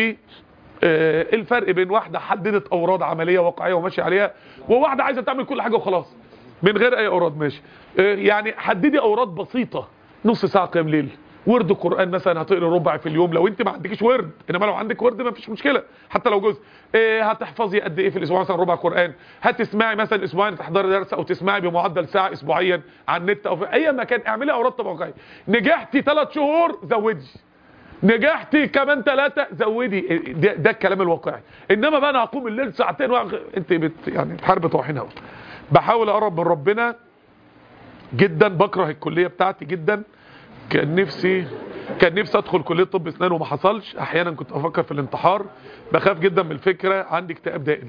آه، الفرق بين واحدة حددت اوراد عملية واقعية وماشية عليها وواحدة عايزة تعمل كل حاجة وخلاص من غير اي اوراد ماشي آه، يعني حددي اوراد بسيطة نص ساعة قيام ليل ورد القرآن مثلا هتقري ربع في اليوم لو انت ما عندكش ورد انما لو عندك ورد ما فيش مشكلة حتى لو جزء إيه هتحفظي قد ايه في الاسبوع مثلا ربع قرآن هتسمعي مثلا اسبوعين تحضري درس او تسمعي بمعدل ساعة اسبوعيا على النت او في اي مكان اعملي اوراد طبقية نجحتي ثلاث شهور زودي نجحتي كمان ثلاثة زودي ده, ده الكلام الواقعي انما بقى انا اقوم الليل ساعتين وأغ... انت بت يعني بتحارب طواحين هوا بحاول اقرب من ربنا جدا بكره الكلية بتاعتي جدا كان نفسي كان نفسي ادخل كليه طب اسنان وما حصلش احيانا كنت افكر في الانتحار بخاف جدا من الفكره عندي اكتئاب دائم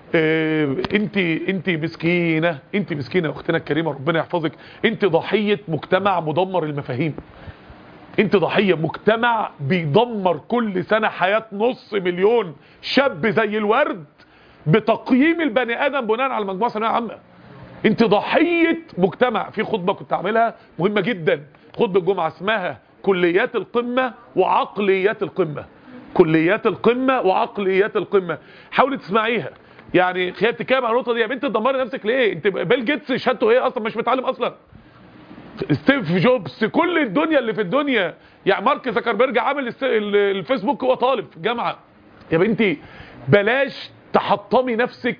انت انت مسكينه انت مسكينه يا اختنا الكريمه ربنا يحفظك انت ضحيه مجتمع مدمر المفاهيم انت ضحيه مجتمع بيدمر كل سنه حياه نص مليون شاب زي الورد بتقييم البني ادم بناء على مجموعه ثانويه عامه انت ضحية مجتمع في خطبة كنت اعملها مهمة جدا خطبة الجمعة اسمها كليات القمة وعقليات القمة كليات القمة وعقليات القمة حاولي تسمعيها يعني هي بتتكلم عن النقطة دي يا بنت تدمري نفسك ليه انت بيل جيتس شهادته ايه اصلا مش متعلم اصلا ستيف جوبز كل الدنيا اللي في الدنيا يعني مارك زكربرج عامل الس- ال- الفيسبوك هو طالب في الجامعة يا بنتي بلاش تحطمي نفسك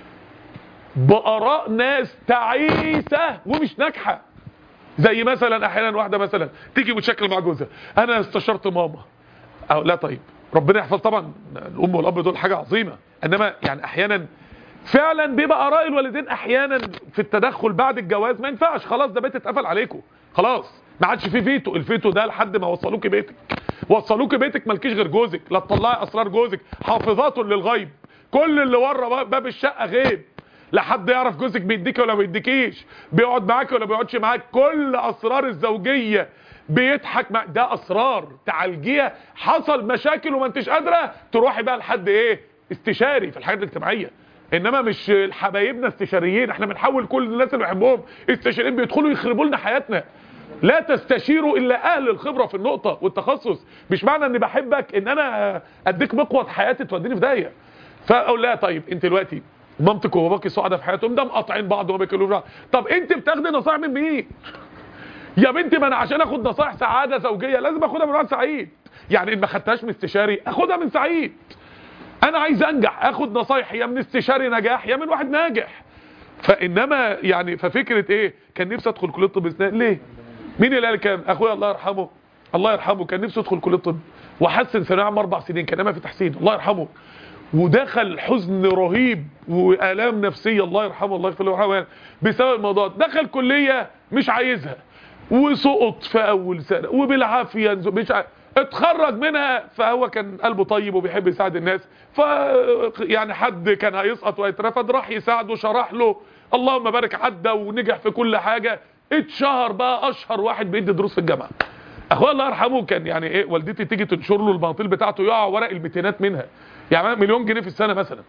بآراء ناس تعيسة ومش ناجحة زي مثلا احيانا واحدة مثلا تيجي متشكل مع جوزها انا استشرت ماما او لا طيب ربنا يحفظ طبعا الام والاب دول حاجة عظيمة انما يعني احيانا فعلا بيبقى اراء الوالدين احيانا في التدخل بعد الجواز ما ينفعش خلاص ده بيت اتقفل عليكم خلاص ما عادش فيه فيتو الفيتو ده لحد ما وصلوك بيتك وصلوك بيتك مالكيش غير جوزك لا تطلعي اسرار جوزك حافظات للغيب كل اللي ورا باب الشقه غيب لا حد يعرف جوزك بيديك ولا بيديكيش بيقعد معاك ولا بيقعدش معاك كل اسرار الزوجيه بيضحك مع ده اسرار تعالجيها حصل مشاكل وما انتش قادره تروحي بقى لحد ايه استشاري في الحاجات الاجتماعيه انما مش حبايبنا استشاريين احنا بنحول كل الناس اللي بنحبهم استشاريين بيدخلوا يخربوا لنا حياتنا لا تستشيروا الا اهل الخبره في النقطه والتخصص مش معنى اني بحبك ان انا اديك مقوة حياتي توديني في داهيه فاقول لها طيب انت دلوقتي مامتك وباباكي سعداء في حياتهم ده مقاطعين بعض وما بيكلموش بعض طب انت بتاخدي نصائح من مين يا بنتي ما انا عشان اخد نصائح سعاده زوجيه لازم اخدها من واحد سعيد يعني ان ما خدتهاش من استشاري اخدها من سعيد انا عايز انجح اخد نصايح يا من استشاري نجاح يا من واحد ناجح فانما يعني ففكره ايه كان نفسي ادخل كليه طب اسنان ليه مين اللي قال كان اخويا الله يرحمه الله يرحمه كان نفسه يدخل كليه طب وحسن ثانويه عام اربع سنين كان ما في تحسين الله يرحمه ودخل حزن رهيب والام نفسيه الله يرحمه الله يغفر له ويرحمه يعني بسبب الموضوع ده. دخل كليه مش عايزها وسقط في اول سنه وبالعافيه ينزل- مش عارف اتخرج منها فهو كان قلبه طيب وبيحب يساعد الناس ف يعني حد كان هيسقط ويترفد راح يساعده شرح له اللهم بارك عدى ونجح في كل حاجه اتشهر بقى اشهر واحد بيدي دروس في الجامعه اخويا الله يرحمه كان يعني ايه والدتي تيجي تنشر له البناطيل بتاعته يقع ورق الميتينات منها يعني مليون جنيه في السنه مثلا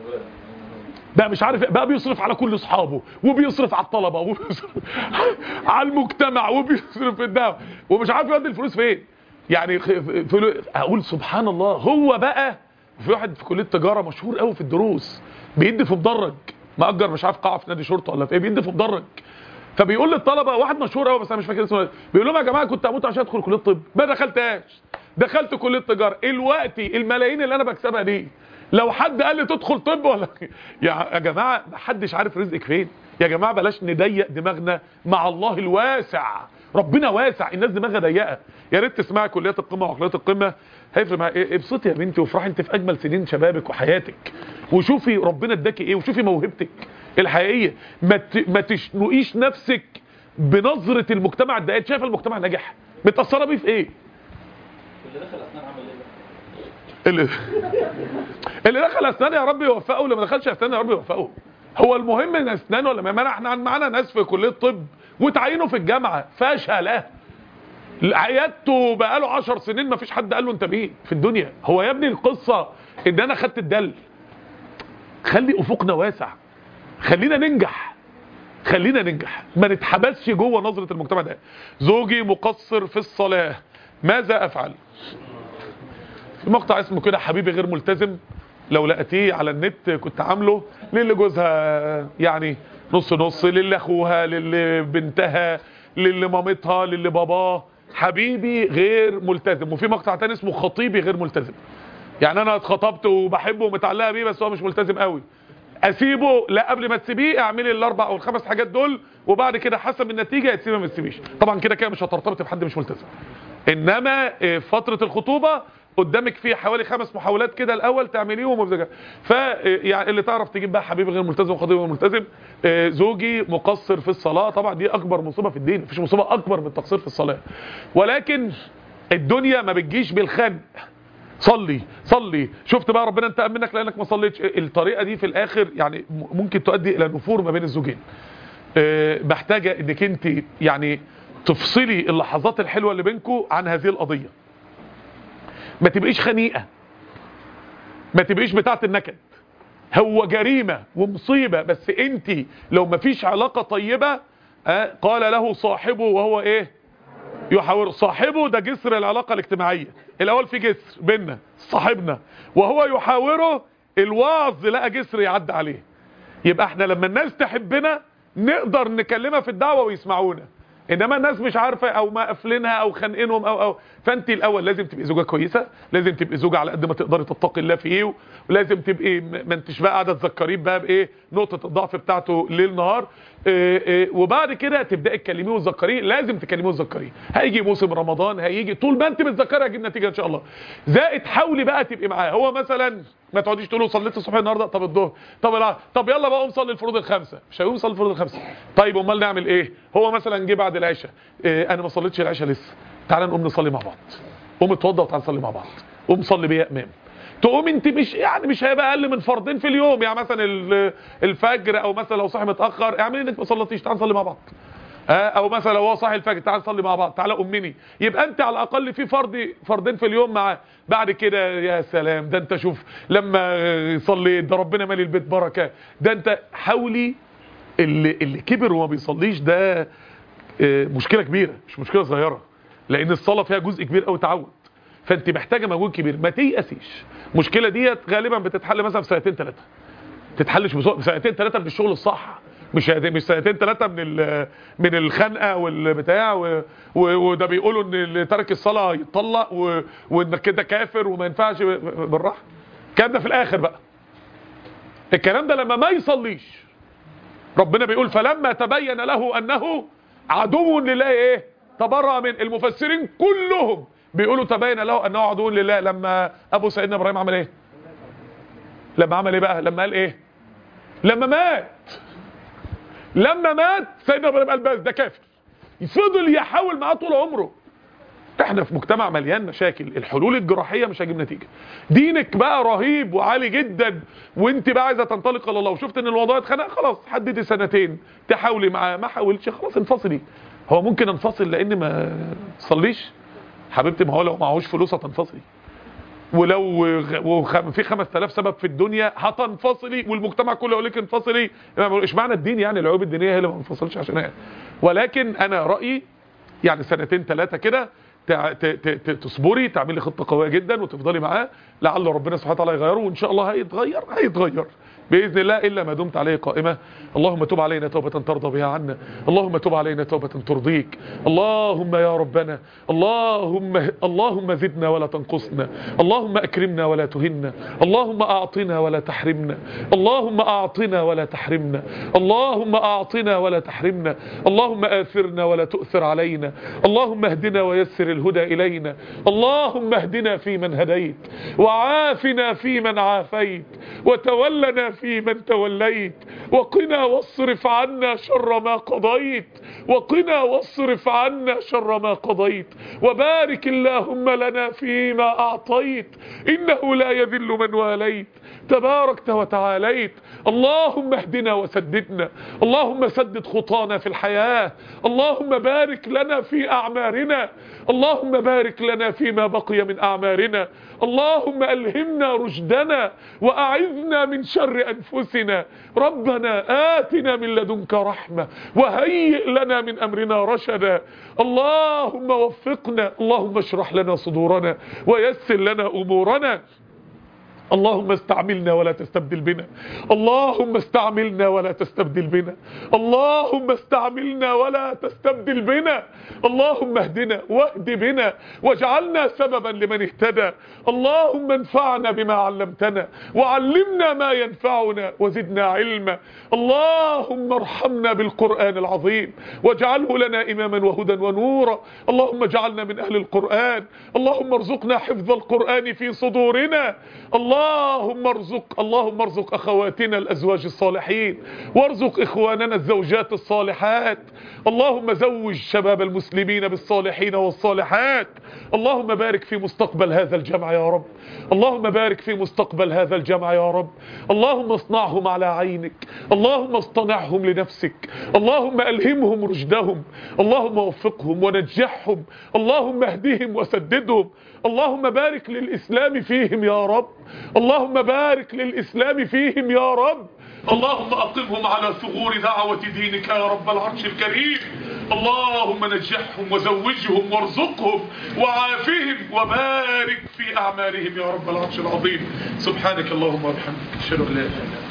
بقى مش عارف بقى بيصرف على كل اصحابه وبيصرف على الطلبه وبيصرف على المجتمع وبيصرف في الدعوه ومش عارف يودي الفلوس فين يعني خ- فلو اقول سبحان الله هو بقى في واحد في كليه تجاره مشهور قوي في الدروس بيدي في مدرج مأجر مش عارف قاعه في نادي شرطه ولا في ايه بيدي في مدرج فبيقول للطلبه واحد مشهور قوي بس انا مش فاكر اسمه إيه، بيقول لهم يا جماعه كنت هموت عشان ادخل كليه الطب ما دخلتهاش دخلت كليه تجاره الوقتي الملايين اللي انا بكسبها دي لو حد قال لي تدخل طب ولا يا يا جماعه ما حدش عارف رزقك فين يا جماعه بلاش نضيق دماغنا مع الله الواسع ربنا واسع الناس دماغها ضيقه يا ريت تسمعي كليات القمه وعقليات القمه هيفرق معاك إيه، ابسطي يا بنتي وافرحي انت في اجمل سنين شبابك وحياتك وشوفي ربنا اداكي ايه وشوفي موهبتك الحقيقيه ما ت- ما تشنقيش نفسك بنظره المجتمع الدقيق شايفه المجتمع ناجح متاثره بيه في ايه اللي دخل اسنان عمل ايه بقى؟ اللي اللي دخل اسنان يا رب يوفقه واللي ما دخلش اسنان يا رب يوفقه هو المهم ان اسنان ولا ما ما احنا معانا ناس في كليه طب وتعينوا في الجامعه فشله عيادته بقاله 10 سنين ما فيش حد قال له انت مين في الدنيا هو يا ابني القصه ان انا خدت الدل خلي افقنا واسع خلينا ننجح خلينا ننجح ما نتحبسش جوه نظره المجتمع ده زوجي مقصر في الصلاه ماذا افعل في مقطع اسمه كده حبيبي غير ملتزم لو لقيتيه على النت كنت عامله للي جوزها يعني نص نص للي اخوها للي بنتها للي مامتها للي باباه حبيبي غير ملتزم وفي مقطع تاني اسمه خطيبي غير ملتزم يعني انا اتخطبت وبحبه ومتعلقه بيه بس هو مش ملتزم قوي اسيبه لا قبل ما تسيبيه اعملي الاربع او الخمس حاجات دول وبعد كده حسب النتيجه يا تسيبها ما تسيبيش طبعا كده كده مش هترتبط بحد مش ملتزم انما آه، فتره الخطوبه قدامك في حوالي خمس محاولات كده الاول تعمليهم وبزجاج ف آه، يعني اللي تعرف تجيب بقى حبيبي غير ملتزم وخطيبي غير ملتزم آه، زوجي مقصر في الصلاه طبعا دي اكبر مصيبه في الدين مفيش مصيبه اكبر من التقصير في الصلاه ولكن الدنيا ما بتجيش بالخنق صلي صلي شفت بقى ربنا انتقم منك لانك ما صليتش الطريقه دي في الاخر يعني م- ممكن تؤدي الى نفور ما بين الزوجين آه، محتاجه انك انت يعني تفصلي اللحظات الحلوه اللي بينكم عن هذه القضيه ما تبقيش خنيقه ما تبقيش بتاعه النكد هو جريمه ومصيبه بس انت لو ما فيش علاقه طيبه آه، قال له صاحبه وهو ايه يحاور صاحبه ده جسر العلاقة الاجتماعية الاول في جسر بيننا صاحبنا وهو يحاوره الوعظ لقى جسر يعدي عليه يبقى احنا لما الناس تحبنا نقدر نكلمها في الدعوة ويسمعونا انما الناس مش عارفة او ما قافلينها او خانقينهم او او فانت الاول لازم تبقي زوجة كويسة لازم تبقي زوجة على قد ما تقدري تتقي الله فيه ولازم تبقي م- ما انتش بقى قاعده تذكريه بقى بايه نقطة الضعف بتاعته ليل نهار اه اه وبعد كده تبداي تكلميه وتذكريه لازم تكلميه وتذكريه هيجي موسم رمضان هيجي طول ما انت بتذكري هيجيب نتيجة ان شاء الله زائد حاولي بقى تبقي معاه هو مثلا ما تقعديش تقولوا صليت الصبح النهارده طب الظهر طب الع... طب يلا بقى قوم صلي الفروض الخمسه مش هيقوم يصلي الفروض الخمسه طيب امال نعمل ايه هو مثلا جه بعد العشاء إيه انا ما صليتش العشاء لسه تعالى نقوم نصلي مع بعض قوم اتوضى وتعالى نصلي مع بعض قوم صلي بيا امام تقوم انت مش يعني مش هيبقى اقل من فردين في اليوم يعني مثلا ال- الفجر او مثلا لو صاحي متاخر اعملي انك ما صليتيش تعالى نصلي مع بعض آه، او مثلا لو هو صاحي الفجر تعال نصلي مع بعض تعالى امني يبقى انت على الاقل في فرد فردين في اليوم معاه بعد كده يا سلام ده انت شوف لما صليت ده ربنا مالي البيت بركه ده انت حاولي اللي اللي كبر وما بيصليش ده آه، مشكله كبيره مش مشكله صغيره لان الصلاه فيها جزء كبير قوي تعود فانت محتاجه مجهود كبير ما تيأسيش المشكله ديت غالبا بتتحل مثلا في سنتين ثلاثه تتحلش بسرعه سنتين ثلاثه من الشغل الصح مش مش سنتين ثلاثه من ال- من الخنقه والبتاع و- و- وده بيقولوا ان اللي ترك الصلاه يتطلق و- وانك كده كافر وما ينفعش ب- بالراحه الكلام ده في الاخر بقى الكلام ده لما ما يصليش ربنا بيقول فلما تبين له انه عدو لله ايه تبرأ من المفسرين كلهم بيقولوا تبين له انه عدو لله لما ابو سيدنا ابراهيم عمل ايه لما عمل ايه بقى لما قال ايه لما مات لما مات سيدنا ابراهيم قال بس ده كافر فضل يحاول معاه طول عمره احنا في مجتمع مليان مشاكل الحلول الجراحيه مش هتجيب نتيجه دينك بقى رهيب وعالي جدا وانت بقى عايزه تنطلق الى الله وشفت ان الموضوع اتخنق خلاص حددي سنتين تحاولي معاه ما حاولتش خلاص انفصلي هو ممكن انفصل لان ما تصليش حبيبتي ما هو لو معهوش فلوس هتنفصلي ولو غ- وخ- في 5000 سبب في الدنيا هتنفصلي والمجتمع كله يقول لك انفصلي ايش معنى الدين يعني العيوب الدينيه هي اللي ما انفصلش عشانها ولكن انا رايي يعني سنتين ثلاثه كده تع- ت- ت- ت- تصبري تعملي خطه قويه جدا وتفضلي معاه لعل ربنا سبحانه وتعالى يغيره وان شاء الله هيتغير هيتغير باذن الله الا ما دمت عليه قائمه اللهم تب علينا توبه ترضى بها عنا اللهم تب علينا توبه ترضيك اللهم يا ربنا اللهم اللهم زدنا ولا تنقصنا اللهم اكرمنا ولا تهنا اللهم اعطنا ولا تحرمنا اللهم اعطنا ولا تحرمنا اللهم اعطنا ولا تحرمنا اللهم آثرنا ولا تؤثر علينا اللهم اهدنا ويسر الهدى إلينا اللهم اهدنا فيمن هديت وعافنا فيمن عافيت وتولنا فيمن توليت وقنا واصرف عنا شر ما قضيت وقنا واصرف عنا شر ما قضيت وبارك اللهم لنا فيما أعطيت إنه لا يذل من واليت تباركت وتعاليت اللهم اهدنا وسددنا اللهم سدد خطانا في الحياة اللهم بارك لنا في أعمارنا اللهم بارك لنا فيما بقي من أعمارنا اللهم ألهمنا رشدنا وأعذنا من شر أنفسنا ربنا آتنا من لدنك رحمة وهيئ لنا من أمرنا رشدا اللهم وفقنا اللهم اشرح لنا صدورنا ويسر لنا أمورنا اللهم استعملنا ولا تستبدل بنا اللهم استعملنا ولا تستبدل بنا اللهم استعملنا ولا تستبدل بنا اللهم اهدنا واهد بنا واجعلنا سببا لمن اهتدى اللهم انفعنا بما علمتنا وعلمنا ما ينفعنا وزدنا علما اللهم ارحمنا بالقرآن العظيم واجعله لنا إماما وهدى ونورا اللهم اجعلنا من أهل القرآن اللهم ارزقنا حفظ القرآن في صدورنا اللهم ارزق اللهم ارزق اخواتنا الازواج الصالحين وارزق اخواننا الزوجات الصالحات اللهم زوج شباب المسلمين بالصالحين والصالحات اللهم بارك في مستقبل هذا الجمع يا رب اللهم بارك في مستقبل هذا الجمع يا رب اللهم اصنعهم على عينك اللهم اصطنعهم لنفسك اللهم الهمهم رشدهم اللهم وفقهم ونجحهم اللهم اهدهم وسددهم اللهم بارك للإسلام فيهم يا رب اللهم بارك للإسلام فيهم يا رب اللهم أقمهم على ثغور دعوة دينك يا رب العرش الكريم اللهم نجحهم وزوجهم وارزقهم وعافهم وبارك في أعمالهم يا رب العرش العظيم سبحانك اللهم وبحمدك اشهد ان لا اله الا انت